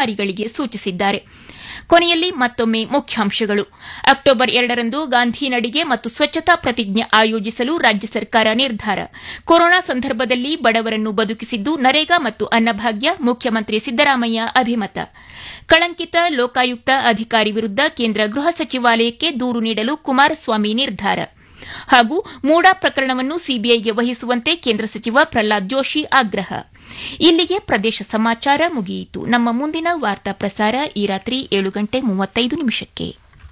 ಅಧಿಕಾರಿಗಳಿಗೆ ಸೂಚಿಸಿದ್ದಾರೆ ಕೊನೆಯಲ್ಲಿ ಮತ್ತೊಮ್ಮೆ ಮುಖ್ಯಾಂಶಗಳು ಅಕ್ಟೋಬರ್ ಎರಡರಂದು ಗಾಂಧಿ ನಡಿಗೆ ಮತ್ತು ಸ್ವಚ್ಛತಾ ಪ್ರತಿಜ್ಞೆ ಆಯೋಜಿಸಲು ರಾಜ್ಯ ಸರ್ಕಾರ ನಿರ್ಧಾರ ಕೊರೋನಾ ಸಂದರ್ಭದಲ್ಲಿ ಬಡವರನ್ನು ಬದುಕಿಸಿದ್ದು ನರೇಗಾ ಮತ್ತು ಅನ್ನಭಾಗ್ಯ ಮುಖ್ಯಮಂತ್ರಿ ಸಿದ್ದರಾಮಯ್ಯ ಅಭಿಮತ ಕಳಂಕಿತ ಲೋಕಾಯುಕ್ತ ಅಧಿಕಾರಿ ವಿರುದ್ದ ಕೇಂದ್ರ ಗೃಹ ಸಚಿವಾಲಯಕ್ಕೆ ದೂರು ನೀಡಲು ಕುಮಾರಸ್ವಾಮಿ ನಿರ್ಧಾರ ಹಾಗೂ ಮೂಡಾ ಪ್ರಕರಣವನ್ನು ಸಿಬಿಐಗೆ ವಹಿಸುವಂತೆ ಕೇಂದ್ರ ಸಚಿವ ಪ್ರಹ್ಲಾದ್ ಜೋಶಿ ಆಗ್ರಹ ಇಲ್ಲಿಗೆ ಪ್ರದೇಶ ಸಮಾಚಾರ ಮುಗಿಯಿತು ನಮ್ಮ ಮುಂದಿನ ವಾರ್ತಾ ಪ್ರಸಾರ ಈ ರಾತ್ರಿ ಏಳು ಗಂಟೆ ಮೂವತ್ತೈದು ನಿಮಿಷಕ್ಕೆ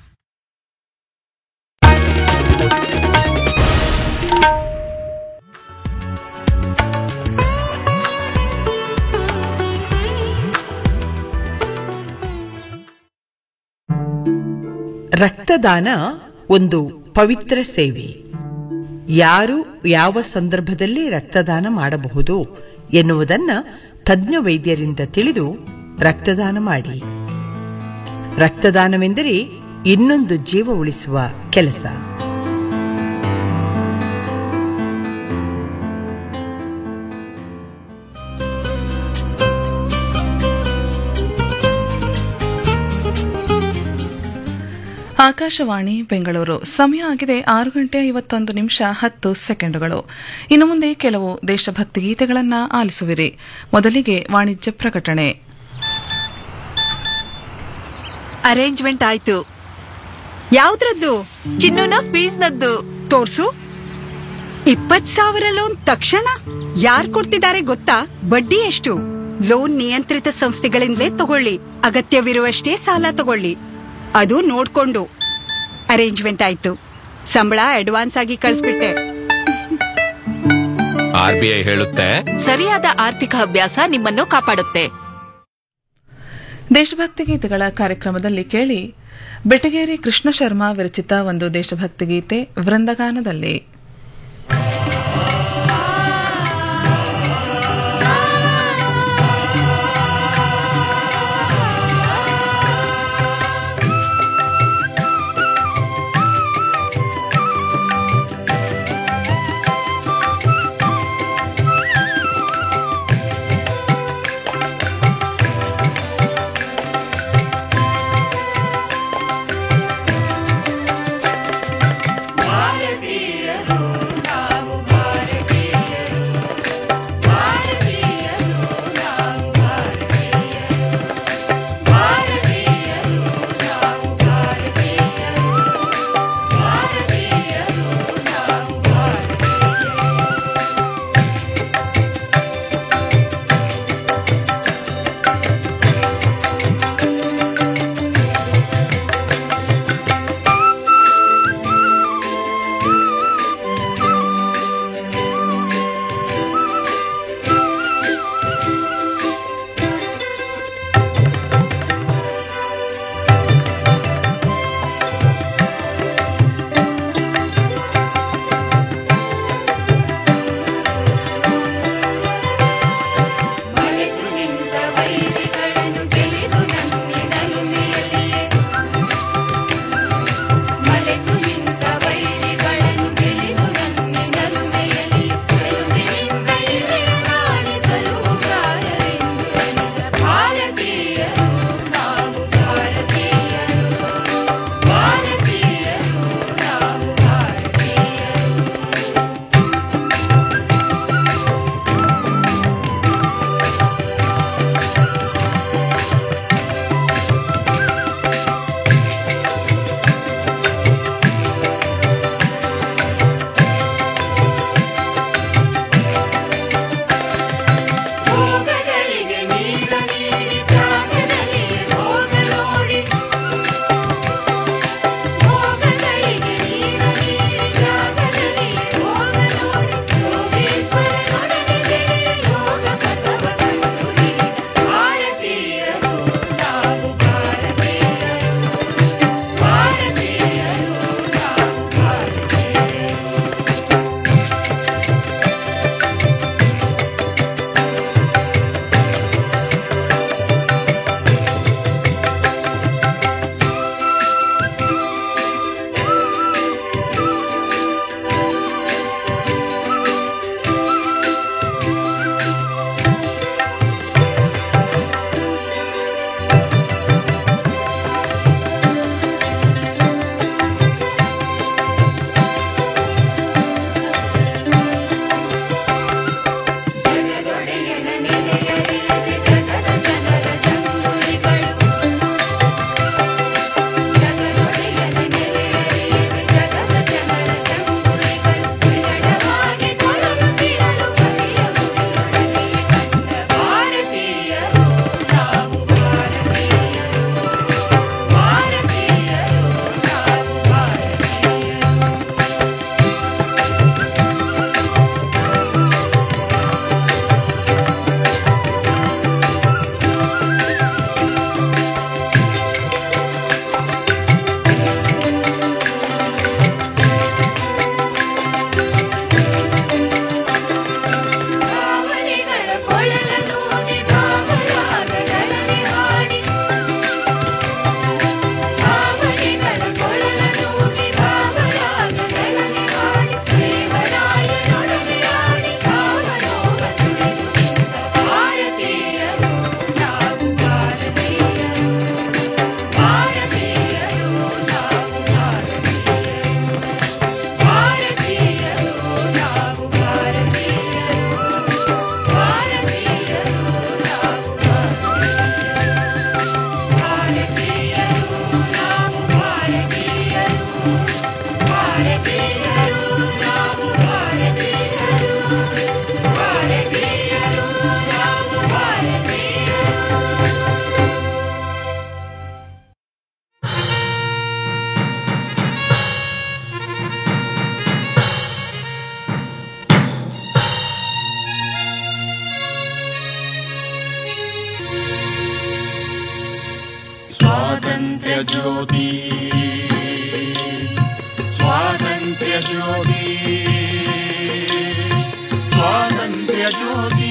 ರಕ್ತದಾನ ಒಂದು ಪವಿತ್ರ ಸೇವೆ ಯಾರು ಯಾವ ಸಂದರ್ಭದಲ್ಲಿ ರಕ್ತದಾನ ಮಾಡಬಹುದು ಎನ್ನುವುದನ್ನ ತಜ್ಞ ವೈದ್ಯರಿಂದ ತಿಳಿದು ರಕ್ತದಾನ ಮಾಡಿ ರಕ್ತದಾನವೆಂದರೆ ಇನ್ನೊಂದು ಜೀವ ಉಳಿಸುವ ಕೆಲಸ ಆಕಾಶವಾಣಿ ಬೆಂಗಳೂರು ಸಮಯ ಆಗಿದೆ ಆರು ಗಂಟೆ ಐವತ್ತೊಂದು ನಿಮಿಷ ಹತ್ತು ಸೆಕೆಂಡುಗಳು ಇನ್ನು ಮುಂದೆ ಕೆಲವು ದೇಶಭಕ್ತಿ ಗೀತೆಗಳನ್ನು ಆಲಿಸುವಿರಿ ಮೊದಲಿಗೆ ವಾಣಿಜ್ಯ ಪ್ರಕಟಣೆ ಅರೇಂಜ್ಮೆಂಟ್ ಆಯ್ತು ಯಾವ್ದ್ರದ್ದು ಚಿನ್ನುನ ಫೀಸ್ನದ್ದು ತೋರ್ಸು ಇಪ್ಪತ್ ಸಾವಿರ ಲೋನ್ ತಕ್ಷಣ ಯಾರ್ ಕೊಡ್ತಿದ್ದಾರೆ ಗೊತ್ತಾ ಬಡ್ಡಿ ಎಷ್ಟು ಲೋನ್ ನಿಯಂತ್ರಿತ ಸಂಸ್ಥೆಗಳಿಂದಲೇ ತಗೊಳ್ಳಿ ಅಗತ್ಯವಿರುವಷ್ಟೇ ಸಾಲ ತಗೊಳ್ಳಿ ಅದು ನೋಡ್ಕೊಂಡು ಅರೇಂಜ್ಮೆಂಟ್ ಆಯ್ತು ಸಂಬಳ ಅಡ್ವಾನ್ಸ್ ಆಗಿ ಕಳಿಸ್ಬಿಟ್ಟೆ ಆರ್ ಬಿ ಐ ಹೇಳುತ್ತೆ ಸರಿಯಾದ ಆರ್ಥಿಕ ಅಭ್ಯಾಸ ನಿಮ್ಮನ್ನು ಕಾಪಾಡುತ್ತೆ ದೇಶಭಕ್ತಿ ಗೀತೆಗಳ ಕಾರ್ಯಕ್ರಮದಲ್ಲಿ ಕೇಳಿ ಬೆಟಗೇರಿ ಕೃಷ್ಣ ಶರ್ಮಾ ವಿರಚಿತ ಒಂದು ದೇಶಭಕ್ತಿ ಗೀತೆ ವೃಂದಗಾನದಲ್ಲಿ ಭಾರತೀಯರು ಸ್ವಾತಂತ್ರ್ಯ ಜ್ಯೋತಿ ಸ್ವಾತಂತ್ರ್ಯ ಜ್ಯೋತಿ ಸ್ವಾತಂತ್ರ್ಯ ಜ್ಯೋತಿ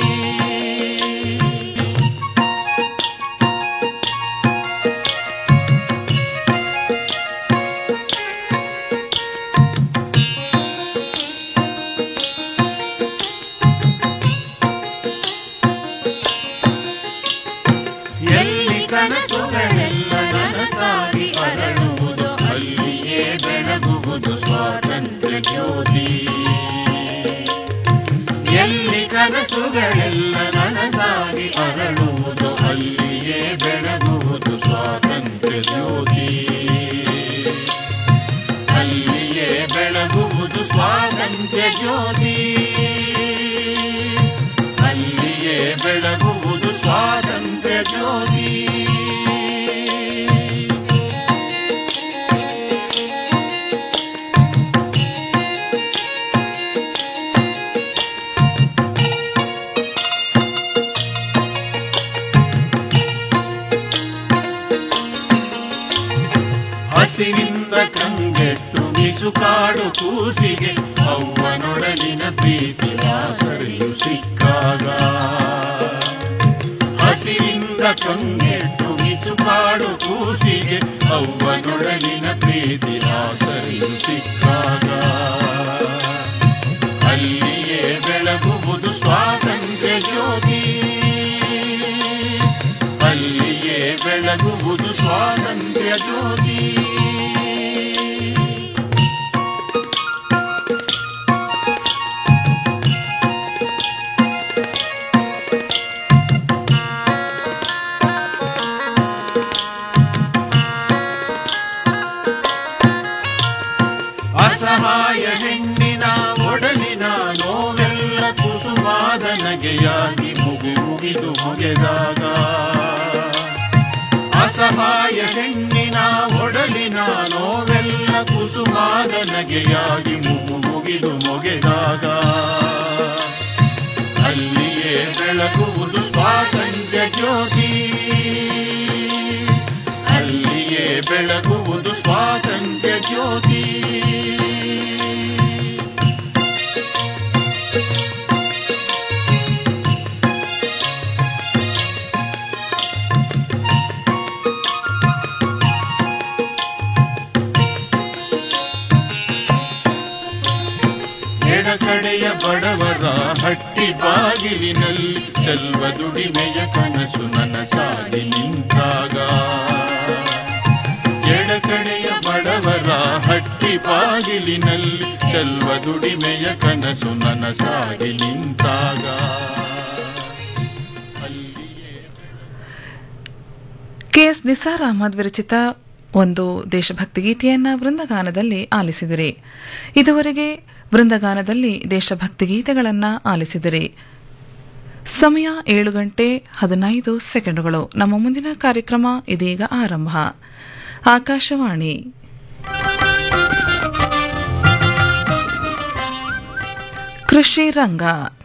ಎಲ್ಲಿ ಕನಸುಗಳೆಲ್ಲ ನನಸಾಗಿ ಅರಳುವುದು ಅಲ್ಲಿಯೇ ಬೆಳಗುವುದು ಸ್ವಾತಂತ್ರ್ಯ ಜ್ಯೋತಿ ಎಲ್ಲಿ ಕನಸುಗಳೆಲ್ಲ ನನಸಾಗಿ ಅರಳುವುದು ಅಲ್ಲಿಯೇ ಬೆಳಗುವುದು ಸ್ವಾತಂತ್ರ್ಯ ಜ್ಯೋತಿ ಅಲ್ಲಿಯೇ ಬೆಳಗುವುದು ಸ್ವಾತಂತ್ರ್ಯ ಜ್ಯೋತಿ ಅಲ್ಲಿಯೇ ಬೆಳಗುವುದು ಸ್ವಾತಂತ್ರ್ಯ ಜ್ಯೋತಿ ಹಸಿರಿಂದ ಕಂಗೆಟ್ಟು ಮಿಸುಕಾಡು ಕೂಸಿಗೆ ಅವ್ವನೊಡಲಿನ ಪ್ರೀತಿ ವಾಸರೆಯು ಸಿಕ್ಕಾಗ ಹಸಿರಿಂದ ಕಂಗೆಟ್ಟು ಮಿಸುಕಾಡು ಕೂಸಿಗೆ ಅವ್ವನೊಡಲಿನ ಪ್ರೀತಿ ವಾಸರೆಯು ಸಿಕ್ಕಾಗ ಅಲ್ಲಿಯೇ ಬೆಳಗುವುದು ಸ್ವಾತಂತ್ರ್ಯ ಜ್ಯೋತಿ ಅಲ್ಲಿಯೇ ಬೆಳಗುವುದು ಸ್ವಾತಂತ್ರ್ಯ ಜ್ಯೋತಿ ಅಸಹಾಯ ಹೆಣ್ಣಿನ ಒಡಲಿನ ನೋವೆಲ್ಲ ಕುಸುಮಾದ ನಗೆಯಾಗಿ ಮುಗಿ ಮುಗಿದು ಮುಗೆದಾಗ ಅಸಹಾಯ ಹೆಣ್ಣಿನ ಒಡಲಿನ ನೋವೆಲ್ಲ ಕುಸುಮಾದ ನಗೆಯಾಗಿ ಮುಗು ಮುಗಿದು ಮೊಗೆದಾಗ ಅಲ್ಲಿಯೇ ಬೆಳಗುವುದು ಸ್ವಾತಂತ್ರ್ಯ ಜ್ಯೋತಿ ಅಲ್ಲಿಯೇ ಬೆಳಗುವುದು ಸ್ವಾತಂತ್ರ್ಯ ಜ್ಯೋತಿ ಎಡಕಡೆಯ ಬಡವರ ಹಟ್ಟಿ ಬಾಗಿಲಿನಲ್ಲಿ ಚೆಲ್ವ ದುಡಿಮೆಯ ಕನಸು ನನಸಾಗಿ ನಿಂತಾಗ ಎಡಕಡೆಯ ಬಡವರ ಹಟ್ಟಿ ಬಾಗಿಲಿನಲ್ಲಿ ಚೆಲ್ವ ದುಡಿಮೆಯ ಕನಸು ನನಸಾಗಿ ನಿಂತಾಗ ಅಲ್ಲಿಯೇ ಕೆಎಸ್ ನಿಸಾರ್ ಅಹಮದ್ ವಿರಚಿತ ಒಂದು ದೇಶಭಕ್ತಿ ಗೀತೆಯನ್ನ ವೃಂದಗಾನದಲ್ಲಿ ಆಲಿಸಿದಿರಿ ಇದುವರೆಗೆ ವೃಂದಗಾನದಲ್ಲಿ ದೇಶಭಕ್ತಿ ಗೀತೆಗಳನ್ನ ಆಲಿಸಿದಿರಿ ಸಮಯ ಏಳು ಗಂಟೆ ಹದಿನೈದು ಸೆಕೆಂಡುಗಳು ನಮ್ಮ ಮುಂದಿನ ಕಾರ್ಯಕ್ರಮ ಇದೀಗ ಆರಂಭ ಆಕಾಶವಾಣಿ ಕೃಷಿ ರಂಗ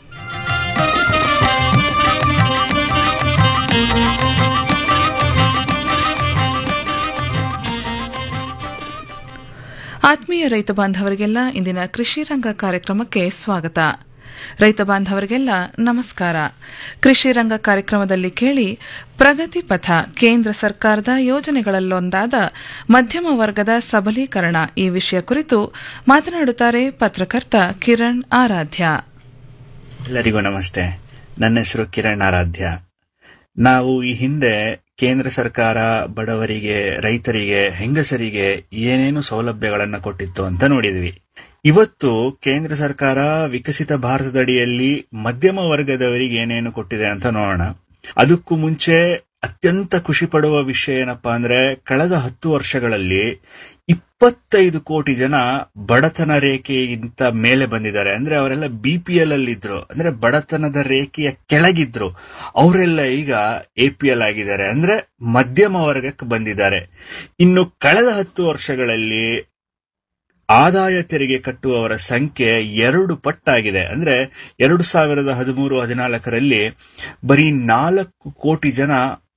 ಆತ್ಮೀಯ ರೈತ ಬಾಂಧವರಿಗೆಲ್ಲ ಇಂದಿನ ಕೃಷಿ ರಂಗ ಕಾರ್ಯಕ್ರಮಕ್ಕೆ ಸ್ವಾಗತ ರೈತ ಬಾಂಧವರಿಗೆಲ್ಲ ನಮಸ್ಕಾರ ಕೃಷಿ ರಂಗ ಕಾರ್ಯಕ್ರಮದಲ್ಲಿ ಕೇಳಿ ಪ್ರಗತಿ ಪಥ ಕೇಂದ್ರ ಸರ್ಕಾರದ ಯೋಜನೆಗಳಲ್ಲೊಂದಾದ ಮಧ್ಯಮ ವರ್ಗದ ಸಬಲೀಕರಣ ಈ ವಿಷಯ ಕುರಿತು ಮಾತನಾಡುತ್ತಾರೆ ಪತ್ರಕರ್ತ ಕಿರಣ್ ಆರಾಧ್ಯ ಎಲ್ಲರಿಗೂ ನಮಸ್ತೆ ನನ್ನ ಹೆಸರು ಕಿರಣ್ ಆರಾಧ್ಯ ನಾವು ಈ ಹಿಂದೆ ಕೇಂದ್ರ ಸರ್ಕಾರ ಬಡವರಿಗೆ ರೈತರಿಗೆ ಹೆಂಗಸರಿಗೆ ಏನೇನು ಸೌಲಭ್ಯಗಳನ್ನ ಕೊಟ್ಟಿತ್ತು ಅಂತ ನೋಡಿದ್ವಿ ಇವತ್ತು ಕೇಂದ್ರ ಸರ್ಕಾರ ವಿಕಸಿತ ಭಾರತದಡಿಯಲ್ಲಿ ಮಧ್ಯಮ ವರ್ಗದವರಿಗೆ ಏನೇನು ಕೊಟ್ಟಿದೆ ಅಂತ ನೋಡೋಣ ಅದಕ್ಕೂ ಮುಂಚೆ ಅತ್ಯಂತ ಖುಷಿ ಪಡುವ ವಿಷಯ ಏನಪ್ಪಾ ಅಂದ್ರೆ ಕಳೆದ ಹತ್ತು ವರ್ಷಗಳಲ್ಲಿ ಇಪ್ಪತ್ತೈದು ಕೋಟಿ ಜನ ಬಡತನ ರೇಖೆಗಿಂತ ಮೇಲೆ ಬಂದಿದ್ದಾರೆ ಅಂದ್ರೆ ಅವರೆಲ್ಲ ಬಿ ಪಿ ಎಲ್ ಅಲ್ಲಿ ಇದ್ರು ಅಂದ್ರೆ ಬಡತನದ ರೇಖೆಯ ಕೆಳಗಿದ್ರು ಅವರೆಲ್ಲ ಈಗ ಎ ಪಿ ಎಲ್ ಆಗಿದ್ದಾರೆ ಅಂದ್ರೆ ಮಧ್ಯಮ ವರ್ಗಕ್ಕೆ ಬಂದಿದ್ದಾರೆ ಇನ್ನು ಕಳೆದ ಹತ್ತು ವರ್ಷಗಳಲ್ಲಿ ಆದಾಯ ತೆರಿಗೆ ಕಟ್ಟುವವರ ಸಂಖ್ಯೆ ಎರಡು ಪಟ್ಟಾಗಿದೆ ಅಂದ್ರೆ ಎರಡು ಸಾವಿರದ ಹದಿಮೂರು ಹದಿನಾಲ್ಕರಲ್ಲಿ ಬರೀ ನಾಲ್ಕು ಕೋಟಿ ಜನ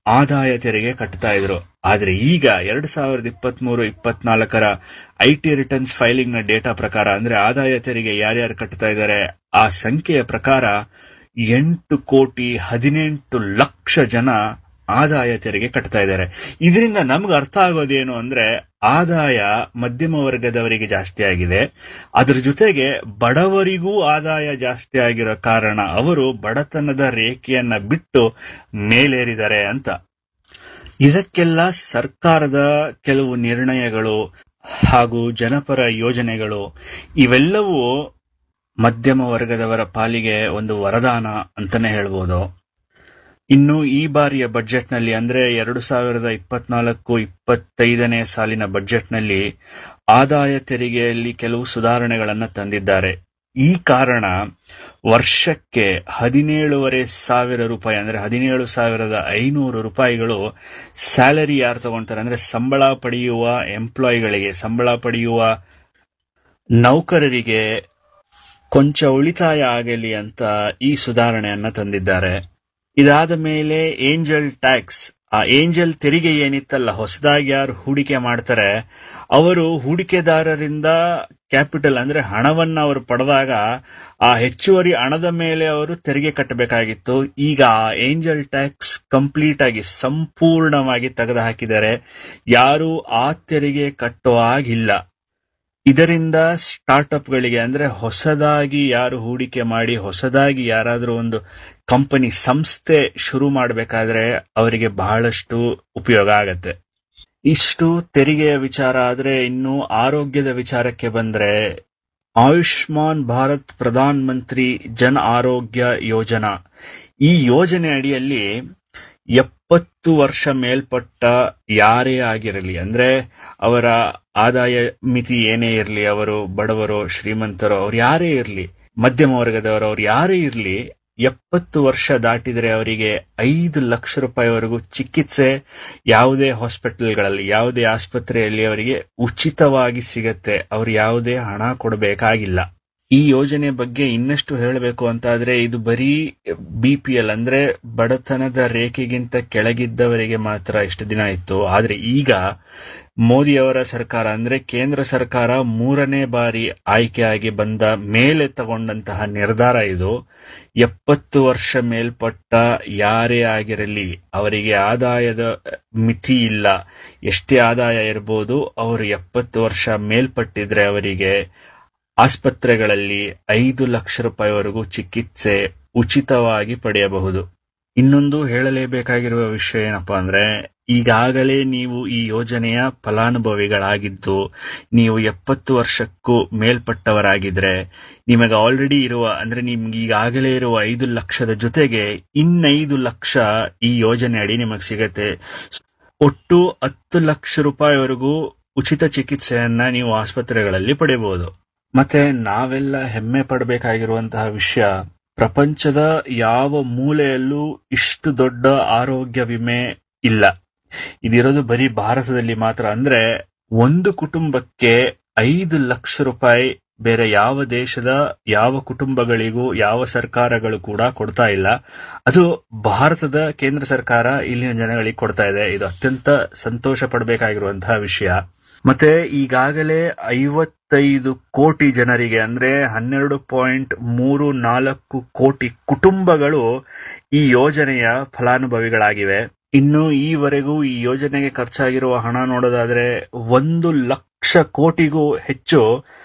ಆದಾಯ ತೆರಿಗೆ ಕಟ್ತಾ ಇದ್ರು ಆದ್ರೆ ಈಗ ಎರಡ್ ಸಾವಿರದ ಇಪ್ಪತ್ತ್ ಮೂರು ಇಪ್ಪತ್ನಾಲ್ಕರ ಐ ಟಿ ರಿಟರ್ನ್ಸ್ ಫೈಲಿಂಗ್ ನ ಡೇಟಾ ಪ್ರಕಾರ ಅಂದ್ರೆ ಆದಾಯ ತೆರಿಗೆ ಯಾರ್ಯಾರು ಕಟ್ತಾ ಇದ್ದಾರೆ ಆ ಸಂಖ್ಯೆಯ ಪ್ರಕಾರ ಎಂಟು ಕೋಟಿ ಹದಿನೆಂಟು ಲಕ್ಷ ಜನ ಆದಾಯ ತೆರಿಗೆ ಕಟ್ತಾ ಇದ್ದಾರೆ ಇದರಿಂದ ನಮ್ಗೆ ಅರ್ಥ ಆಗೋದೇನು ಅಂದ್ರೆ ಆದಾಯ ಮಧ್ಯಮ ವರ್ಗದವರಿಗೆ ಜಾಸ್ತಿ ಆಗಿದೆ ಅದ್ರ ಜೊತೆಗೆ ಬಡವರಿಗೂ ಆದಾಯ ಜಾಸ್ತಿ ಆಗಿರೋ ಕಾರಣ ಅವರು ಬಡತನದ ರೇಖೆಯನ್ನ ಬಿಟ್ಟು ಮೇಲೇರಿದ್ದಾರೆ ಅಂತ ಇದಕ್ಕೆಲ್ಲ ಸರ್ಕಾರದ ಕೆಲವು ನಿರ್ಣಯಗಳು ಹಾಗೂ ಜನಪರ ಯೋಜನೆಗಳು ಇವೆಲ್ಲವೂ ಮಧ್ಯಮ ವರ್ಗದವರ ಪಾಲಿಗೆ ಒಂದು ವರದಾನ ಅಂತಾನೆ ಹೇಳ್ಬೋದು ಇನ್ನು ಈ ಬಾರಿಯ ಬಜೆಟ್ನಲ್ಲಿ ಅಂದ್ರೆ ಎರಡು ಸಾವಿರದ ಇಪ್ಪತ್ನಾಲ್ಕು ಇಪ್ಪತ್ತೈದನೇ ಸಾಲಿನ ಬಜೆಟ್ನಲ್ಲಿ ಆದಾಯ ತೆರಿಗೆಯಲ್ಲಿ ಕೆಲವು ಸುಧಾರಣೆಗಳನ್ನ ತಂದಿದ್ದಾರೆ ಈ ಕಾರಣ ವರ್ಷಕ್ಕೆ ಹದಿನೇಳುವರೆ ಸಾವಿರ ರೂಪಾಯಿ ಅಂದ್ರೆ ಹದಿನೇಳು ಸಾವಿರದ ಐನೂರು ರೂಪಾಯಿಗಳು ಸ್ಯಾಲರಿ ಯಾರು ತಗೊಂತಾರೆ ಅಂದ್ರೆ ಸಂಬಳ ಪಡೆಯುವ ಎಂಪ್ಲಾಯಿಗಳಿಗೆ ಸಂಬಳ ಪಡೆಯುವ ನೌಕರರಿಗೆ ಕೊಂಚ ಉಳಿತಾಯ ಆಗಲಿ ಅಂತ ಈ ಸುಧಾರಣೆಯನ್ನ ತಂದಿದ್ದಾರೆ ಇದಾದ ಮೇಲೆ ಏಂಜಲ್ ಟ್ಯಾಕ್ಸ್ ಆ ಏಂಜಲ್ ತೆರಿಗೆ ಏನಿತ್ತಲ್ಲ ಹೊಸದಾಗಿ ಯಾರು ಹೂಡಿಕೆ ಮಾಡ್ತಾರೆ ಅವರು ಹೂಡಿಕೆದಾರರಿಂದ ಕ್ಯಾಪಿಟಲ್ ಅಂದ್ರೆ ಹಣವನ್ನ ಅವರು ಪಡೆದಾಗ ಆ ಹೆಚ್ಚುವರಿ ಹಣದ ಮೇಲೆ ಅವರು ತೆರಿಗೆ ಕಟ್ಟಬೇಕಾಗಿತ್ತು ಈಗ ಆ ಏಂಜಲ್ ಟ್ಯಾಕ್ಸ್ ಕಂಪ್ಲೀಟ್ ಆಗಿ ಸಂಪೂರ್ಣವಾಗಿ ತೆಗೆದುಹಾಕಿದ್ದಾರೆ ಯಾರು ಆ ತೆರಿಗೆ ಕಟ್ಟೋ ಆಗಿಲ್ಲ ಇದರಿಂದ ಸ್ಟಾರ್ಟ್ಅಪ್ಗಳಿಗೆ ಅಂದ್ರೆ ಹೊಸದಾಗಿ ಯಾರು ಹೂಡಿಕೆ ಮಾಡಿ ಹೊಸದಾಗಿ ಯಾರಾದರೂ ಒಂದು ಕಂಪನಿ ಸಂಸ್ಥೆ ಶುರು ಮಾಡಬೇಕಾದ್ರೆ ಅವರಿಗೆ ಬಹಳಷ್ಟು ಉಪಯೋಗ ಆಗತ್ತೆ ಇಷ್ಟು ತೆರಿಗೆಯ ವಿಚಾರ ಆದ್ರೆ ಇನ್ನು ಆರೋಗ್ಯದ ವಿಚಾರಕ್ಕೆ ಬಂದ್ರೆ ಆಯುಷ್ಮಾನ್ ಭಾರತ್ ಪ್ರಧಾನ್ ಮಂತ್ರಿ ಜನ್ ಆರೋಗ್ಯ ಯೋಜನಾ ಈ ಯೋಜನೆ ಅಡಿಯಲ್ಲಿ ಎಪ್ಪತ್ತು ವರ್ಷ ಮೇಲ್ಪಟ್ಟ ಯಾರೇ ಆಗಿರಲಿ ಅಂದ್ರೆ ಅವರ ಆದಾಯ ಮಿತಿ ಏನೇ ಇರಲಿ ಅವರು ಬಡವರು ಶ್ರೀಮಂತರು ಅವ್ರು ಯಾರೇ ಇರಲಿ ಮಧ್ಯಮ ವರ್ಗದವರು ಅವ್ರು ಯಾರೇ ಇರಲಿ ಎಪ್ಪತ್ತು ವರ್ಷ ದಾಟಿದರೆ ಅವರಿಗೆ ಐದು ಲಕ್ಷ ರೂಪಾಯಿವರೆಗೂ ಚಿಕಿತ್ಸೆ ಯಾವುದೇ ಹಾಸ್ಪಿಟಲ್ಗಳಲ್ಲಿ ಯಾವುದೇ ಆಸ್ಪತ್ರೆಯಲ್ಲಿ ಅವರಿಗೆ ಉಚಿತವಾಗಿ ಸಿಗತ್ತೆ ಅವ್ರು ಯಾವುದೇ ಹಣ ಕೊಡಬೇಕಾಗಿಲ್ಲ ಈ ಯೋಜನೆ ಬಗ್ಗೆ ಇನ್ನಷ್ಟು ಹೇಳಬೇಕು ಅಂತಾದ್ರೆ ಇದು ಬರೀ ಬಿ ಪಿ ಎಲ್ ಅಂದ್ರೆ ಬಡತನದ ರೇಖೆಗಿಂತ ಕೆಳಗಿದ್ದವರಿಗೆ ಮಾತ್ರ ಇಷ್ಟು ದಿನ ಇತ್ತು ಆದ್ರೆ ಈಗ ಮೋದಿಯವರ ಸರ್ಕಾರ ಅಂದ್ರೆ ಕೇಂದ್ರ ಸರ್ಕಾರ ಮೂರನೇ ಬಾರಿ ಆಯ್ಕೆಯಾಗಿ ಬಂದ ಮೇಲೆ ತಗೊಂಡಂತಹ ನಿರ್ಧಾರ ಇದು ಎಪ್ಪತ್ತು ವರ್ಷ ಮೇಲ್ಪಟ್ಟ ಯಾರೇ ಆಗಿರಲಿ ಅವರಿಗೆ ಆದಾಯದ ಮಿತಿ ಇಲ್ಲ ಎಷ್ಟೇ ಆದಾಯ ಇರಬಹುದು ಅವರು ಎಪ್ಪತ್ತು ವರ್ಷ ಮೇಲ್ಪಟ್ಟಿದ್ರೆ ಅವರಿಗೆ ಆಸ್ಪತ್ರೆಗಳಲ್ಲಿ ಐದು ಲಕ್ಷ ರೂಪಾಯಿವರೆಗೂ ಚಿಕಿತ್ಸೆ ಉಚಿತವಾಗಿ ಪಡೆಯಬಹುದು ಇನ್ನೊಂದು ಹೇಳಲೇಬೇಕಾಗಿರುವ ವಿಷಯ ಏನಪ್ಪಾ ಅಂದ್ರೆ ಈಗಾಗಲೇ ನೀವು ಈ ಯೋಜನೆಯ ಫಲಾನುಭವಿಗಳಾಗಿದ್ದು ನೀವು ಎಪ್ಪತ್ತು ವರ್ಷಕ್ಕೂ ಮೇಲ್ಪಟ್ಟವರಾಗಿದ್ರೆ ನಿಮಗೆ ಆಲ್ರೆಡಿ ಇರುವ ಅಂದ್ರೆ ನಿಮ್ಗೆ ಈಗಾಗಲೇ ಇರುವ ಐದು ಲಕ್ಷದ ಜೊತೆಗೆ ಇನ್ನೈದು ಲಕ್ಷ ಈ ಯೋಜನೆ ಅಡಿ ನಿಮಗೆ ಸಿಗತ್ತೆ ಒಟ್ಟು ಹತ್ತು ಲಕ್ಷ ರೂಪಾಯಿವರೆಗೂ ಉಚಿತ ಚಿಕಿತ್ಸೆಯನ್ನ ನೀವು ಆಸ್ಪತ್ರೆಗಳಲ್ಲಿ ಪಡೆಯಬಹುದು ಮತ್ತೆ ನಾವೆಲ್ಲ ಹೆಮ್ಮೆ ಪಡಬೇಕಾಗಿರುವಂತಹ ವಿಷಯ ಪ್ರಪಂಚದ ಯಾವ ಮೂಲೆಯಲ್ಲೂ ಇಷ್ಟು ದೊಡ್ಡ ಆರೋಗ್ಯ ವಿಮೆ ಇಲ್ಲ ಇದಿರೋದು ಬರೀ ಭಾರತದಲ್ಲಿ ಮಾತ್ರ ಅಂದ್ರೆ ಒಂದು ಕುಟುಂಬಕ್ಕೆ ಐದು ಲಕ್ಷ ರೂಪಾಯಿ ಬೇರೆ ಯಾವ ದೇಶದ ಯಾವ ಕುಟುಂಬಗಳಿಗೂ ಯಾವ ಸರ್ಕಾರಗಳು ಕೂಡ ಕೊಡ್ತಾ ಇಲ್ಲ ಅದು ಭಾರತದ ಕೇಂದ್ರ ಸರ್ಕಾರ ಇಲ್ಲಿನ ಜನಗಳಿಗೆ ಕೊಡ್ತಾ ಇದೆ ಇದು ಅತ್ಯಂತ ಸಂತೋಷ ಪಡಬೇಕಾಗಿರುವಂತಹ ವಿಷಯ ಮತ್ತೆ ಈಗಾಗಲೇ ಐವತ್ತೈದು ಕೋಟಿ ಜನರಿಗೆ ಅಂದ್ರೆ ಹನ್ನೆರಡು ಪಾಯಿಂಟ್ ಮೂರು ನಾಲ್ಕು ಕೋಟಿ ಕುಟುಂಬಗಳು ಈ ಯೋಜನೆಯ ಫಲಾನುಭವಿಗಳಾಗಿವೆ ಇನ್ನು ಈವರೆಗೂ ಈ ಯೋಜನೆಗೆ ಖರ್ಚಾಗಿರುವ ಹಣ ನೋಡೋದಾದ್ರೆ ಒಂದು ಲಕ್ಷ ಕೋಟಿಗೂ ಹೆಚ್ಚು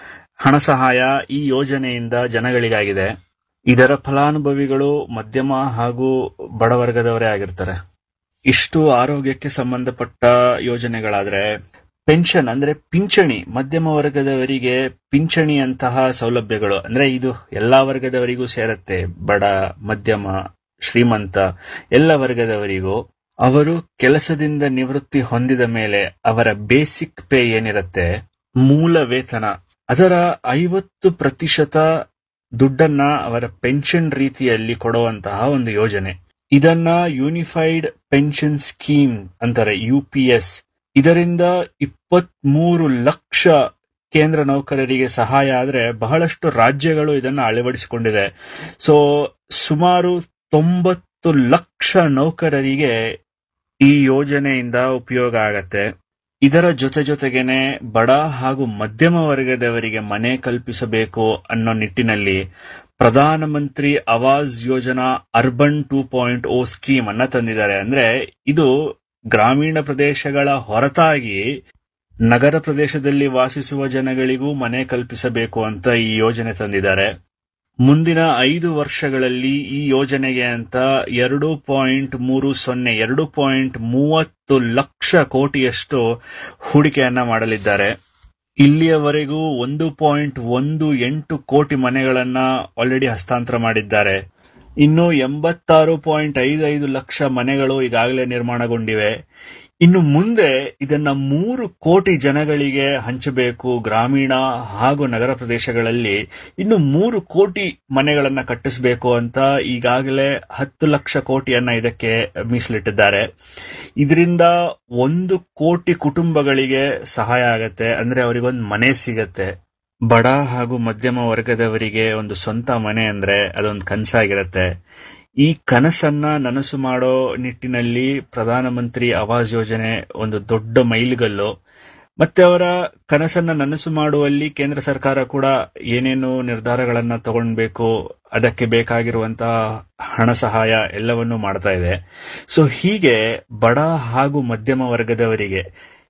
ಹಣ ಸಹಾಯ ಈ ಯೋಜನೆಯಿಂದ ಜನಗಳಿಗಾಗಿದೆ ಇದರ ಫಲಾನುಭವಿಗಳು ಮಧ್ಯಮ ಹಾಗೂ ಬಡವರ್ಗದವರೇ ಆಗಿರ್ತಾರೆ ಇಷ್ಟು ಆರೋಗ್ಯಕ್ಕೆ ಸಂಬಂಧಪಟ್ಟ ಯೋಜನೆಗಳಾದ್ರೆ ಪೆನ್ಷನ್ ಅಂದ್ರೆ ಪಿಂಚಣಿ ಮಧ್ಯಮ ವರ್ಗದವರಿಗೆ ಪಿಂಚಣಿಯಂತಹ ಸೌಲಭ್ಯಗಳು ಅಂದ್ರೆ ಇದು ಎಲ್ಲಾ ವರ್ಗದವರಿಗೂ ಸೇರತ್ತೆ ಬಡ ಮಧ್ಯಮ ಶ್ರೀಮಂತ ಎಲ್ಲ ವರ್ಗದವರಿಗೂ ಅವರು ಕೆಲಸದಿಂದ ನಿವೃತ್ತಿ ಹೊಂದಿದ ಮೇಲೆ ಅವರ ಬೇಸಿಕ್ ಪೇ ಏನಿರುತ್ತೆ ಮೂಲ ವೇತನ ಅದರ ಐವತ್ತು ಪ್ರತಿಶತ ದುಡ್ಡನ್ನ ಅವರ ಪೆನ್ಷನ್ ರೀತಿಯಲ್ಲಿ ಕೊಡುವಂತಹ ಒಂದು ಯೋಜನೆ ಇದನ್ನ ಯೂನಿಫೈಡ್ ಪೆನ್ಷನ್ ಸ್ಕೀಮ್ ಅಂತಾರೆ ಯು ಪಿ ಎಸ್ ಇದರಿಂದ ಇಪ್ಪತ್ತ್ ಮೂರು ಲಕ್ಷ ಕೇಂದ್ರ ನೌಕರರಿಗೆ ಸಹಾಯ ಆದ್ರೆ ಬಹಳಷ್ಟು ರಾಜ್ಯಗಳು ಇದನ್ನ ಅಳವಡಿಸಿಕೊಂಡಿದೆ ಸೊ ಸುಮಾರು ತೊಂಬತ್ತು ಲಕ್ಷ ನೌಕರರಿಗೆ ಈ ಯೋಜನೆಯಿಂದ ಉಪಯೋಗ ಆಗತ್ತೆ ಇದರ ಜೊತೆ ಜೊತೆಗೇನೆ ಬಡ ಹಾಗೂ ಮಧ್ಯಮ ವರ್ಗದವರಿಗೆ ಮನೆ ಕಲ್ಪಿಸಬೇಕು ಅನ್ನೋ ನಿಟ್ಟಿನಲ್ಲಿ Pradhan Mantri Awas Yojana urban two point O scheme ಅನ್ನ ತಂದಿದ್ದಾರೆ ಅಂದ್ರೆ ಇದು ಗ್ರಾಮೀಣ ಪ್ರದೇಶಗಳ ಹೊರತಾಗಿ ನಗರ ಪ್ರದೇಶದಲ್ಲಿ ವಾಸಿಸುವ ಜನಗಳಿಗೂ ಮನೆ ಕಲ್ಪಿಸಬೇಕು ಅಂತ ಈ ಯೋಜನೆ ತಂದಿದ್ದಾರೆ ಮುಂದಿನ ಐದು ವರ್ಷಗಳಲ್ಲಿ ಈ ಯೋಜನೆಗೆ ಅಂತ ಎರಡು ಪಾಯಿಂಟ್ ಮೂರು ಸೊನ್ನೆ ಎರಡು ಪಾಯಿಂಟ್ ಮೂವತ್ತು ಲಕ್ಷ ಕೋಟಿಯಷ್ಟು ಹೂಡಿಕೆಯನ್ನ ಮಾಡಲಿದ್ದಾರೆ ಇಲ್ಲಿಯವರೆಗೂ ಒಂದು ಪಾಯಿಂಟ್ ಒಂದು ಎಂಟು ಕೋಟಿ ಮನೆಗಳನ್ನ ಆಲ್ರೆಡಿ ಹಸ್ತಾಂತರ ಮಾಡಿದ್ದಾರೆ ಇನ್ನು ಎಂಬತ್ತಾರು ಪಾಯಿಂಟ್ ಐದು ಐದು ಲಕ್ಷ ಮನೆಗಳು ಈಗಾಗಲೇ ನಿರ್ಮಾಣಗೊಂಡಿವೆ ಇನ್ನು ಮುಂದೆ ಇದನ್ನ ಮೂರು ಕೋಟಿ ಜನಗಳಿಗೆ ಹಂಚಬೇಕು ಗ್ರಾಮೀಣ ಹಾಗೂ ನಗರ ಪ್ರದೇಶಗಳಲ್ಲಿ ಇನ್ನು ಮೂರು ಕೋಟಿ ಮನೆಗಳನ್ನ ಕಟ್ಟಿಸಬೇಕು ಅಂತ ಈಗಾಗಲೇ ಹತ್ತು ಲಕ್ಷ ಕೋಟಿಯನ್ನ ಇದಕ್ಕೆ ಮೀಸಲಿಟ್ಟಿದ್ದಾರೆ ಇದರಿಂದ ಒಂದು ಕೋಟಿ ಕುಟುಂಬಗಳಿಗೆ ಸಹಾಯ ಆಗತ್ತೆ ಅಂದ್ರೆ ಅವರಿಗೊಂದು ಮನೆ ಸಿಗತ್ತೆ ಬಡ ಹಾಗೂ ಮಧ್ಯಮ ವರ್ಗದವರಿಗೆ ಒಂದು ಸ್ವಂತ ಮನೆ ಅಂದ್ರೆ ಅದೊಂದು ಕನಸಾಗಿರತ್ತೆ ಈ ಕನಸನ್ನ ನನಸು ಮಾಡೋ ನಿಟ್ಟಿನಲ್ಲಿ ಪ್ರಧಾನಮಂತ್ರಿ ಆವಾಸ್ ಯೋಜನೆ ಒಂದು ದೊಡ್ಡ ಮೈಲಿಗಲ್ಲು ಮತ್ತೆ ಅವರ ಕನಸನ್ನ ನನಸು ಮಾಡುವಲ್ಲಿ ಕೇಂದ್ರ ಸರ್ಕಾರ ಕೂಡ ಏನೇನು ನಿರ್ಧಾರಗಳನ್ನ ತಗೊಳ್ಬೇಕು ಅದಕ್ಕೆ ಬೇಕಾಗಿರುವಂತಹ ಹಣ ಸಹಾಯ ಎಲ್ಲವನ್ನೂ ಮಾಡ್ತಾ ಇದೆ ಸೊ ಹೀಗೆ ಬಡ ಹಾಗೂ ಮಧ್ಯಮ ವರ್ಗದವರಿಗೆ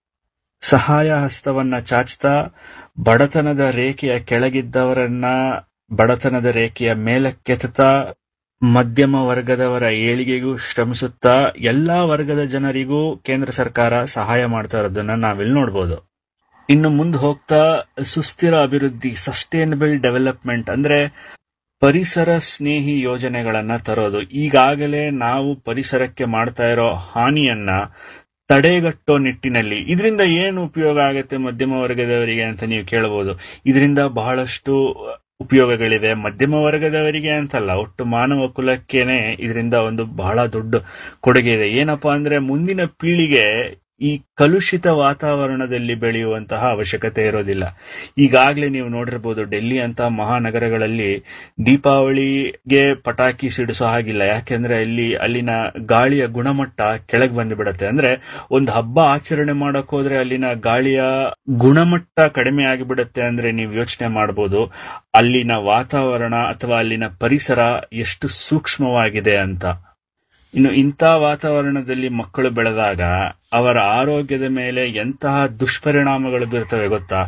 ಸಹಾಯ ಹಸ್ತವನ್ನ ಚಾಚ್ತಾ ಬಡತನದ ರೇಖೆಯ ಕೆಳಗಿದ್ದವರನ್ನ ಬಡತನದ ರೇಖೆಯ ಮೇಲಕ್ಕೆತ್ತಾ ಮಧ್ಯಮ ವರ್ಗದವರ ಏಳಿಗೆಗೂ ಶ್ರಮಿಸುತ್ತಾ ಎಲ್ಲಾ ವರ್ಗದ ಜನರಿಗೂ ಕೇಂದ್ರ ಸರ್ಕಾರ ಸಹಾಯ ಮಾಡ್ತಾ ಇರೋದನ್ನ ನಾವಿಲ್ಲಿ ನೋಡ್ಬೋದು ಇನ್ನು ಮುಂದೆ ಹೋಗ್ತಾ ಸುಸ್ಥಿರ ಅಭಿವೃದ್ಧಿ ಸಸ್ಟೈನಬಲ್ ಡೆವಲಪ್ಮೆಂಟ್ ಅಂದ್ರೆ ಪರಿಸರ ಸ್ನೇಹಿ ಯೋಜನೆಗಳನ್ನ ತರೋದು ಈಗಾಗಲೇ ನಾವು ಪರಿಸರಕ್ಕೆ ಮಾಡ್ತಾ ಇರೋ ಹಾನಿಯನ್ನ ತಡೆಗಟ್ಟೋ ನಿಟ್ಟಿನಲ್ಲಿ ಇದರಿಂದ ಏನು ಉಪಯೋಗ ಆಗುತ್ತೆ ಮಧ್ಯಮ ವರ್ಗದವರಿಗೆ ಅಂತ ನೀವು ಕೇಳಬಹುದು ಇದರಿಂದ ಬಹಳಷ್ಟು ಉಪಯೋಗಗಳಿವೆ ಮಧ್ಯಮ ವರ್ಗದವರಿಗೆ ಅಂತಲ್ಲ ಒಟ್ಟು ಮಾನವ ಕುಲಕ್ಕೇನೆ ಇದರಿಂದ ಒಂದು ಬಹಳ ದೊಡ್ಡ ಕೊಡುಗೆ ಇದೆ ಏನಪ್ಪಾ ಅಂದ್ರೆ ಮುಂದಿನ ಪೀಳಿಗೆ ಈ ಕಲುಷಿತ ವಾತಾವರಣದಲ್ಲಿ ಬೆಳೆಯುವಂತಹ ಅವಶ್ಯಕತೆ ಇರೋದಿಲ್ಲ ಈಗಾಗಲೇ ನೀವು ನೋಡಿರ್ಬೋದು ಡೆಲ್ಲಿ ಅಂತ ಮಹಾನಗರಗಳಲ್ಲಿ ದೀಪಾವಳಿಗೆ ಪಟಾಕಿ ಸಿಡಿಸೋ ಹಾಗಿಲ್ಲ ಯಾಕೆಂದ್ರೆ ಅಲ್ಲಿ ಅಲ್ಲಿನ ಗಾಳಿಯ ಗುಣಮಟ್ಟ ಕೆಳಗೆ ಬಂದುಬಿಡತ್ತೆ ಅಂದ್ರೆ ಒಂದು ಹಬ್ಬ ಆಚರಣೆ ಮಾಡಕ್ ಹೋದ್ರೆ ಅಲ್ಲಿನ ಗಾಳಿಯ ಗುಣಮಟ್ಟ ಕಡಿಮೆ ಆಗಿಬಿಡತ್ತೆ ಅಂದ್ರೆ ನೀವು ಯೋಚನೆ ಮಾಡಬಹುದು ಅಲ್ಲಿನ ವಾತಾವರಣ ಅಥವಾ ಅಲ್ಲಿನ ಪರಿಸರ ಎಷ್ಟು ಸೂಕ್ಷ್ಮವಾಗಿದೆ ಅಂತ ಇನ್ನು ಇಂಥ ವಾತಾವರಣದಲ್ಲಿ ಮಕ್ಕಳು ಬೆಳೆದಾಗ ಅವರ ಆರೋಗ್ಯದ ಮೇಲೆ ಎಂತಹ ದುಷ್ಪರಿಣಾಮಗಳು ಬೀರ್ತವೆ ಗೊತ್ತಾ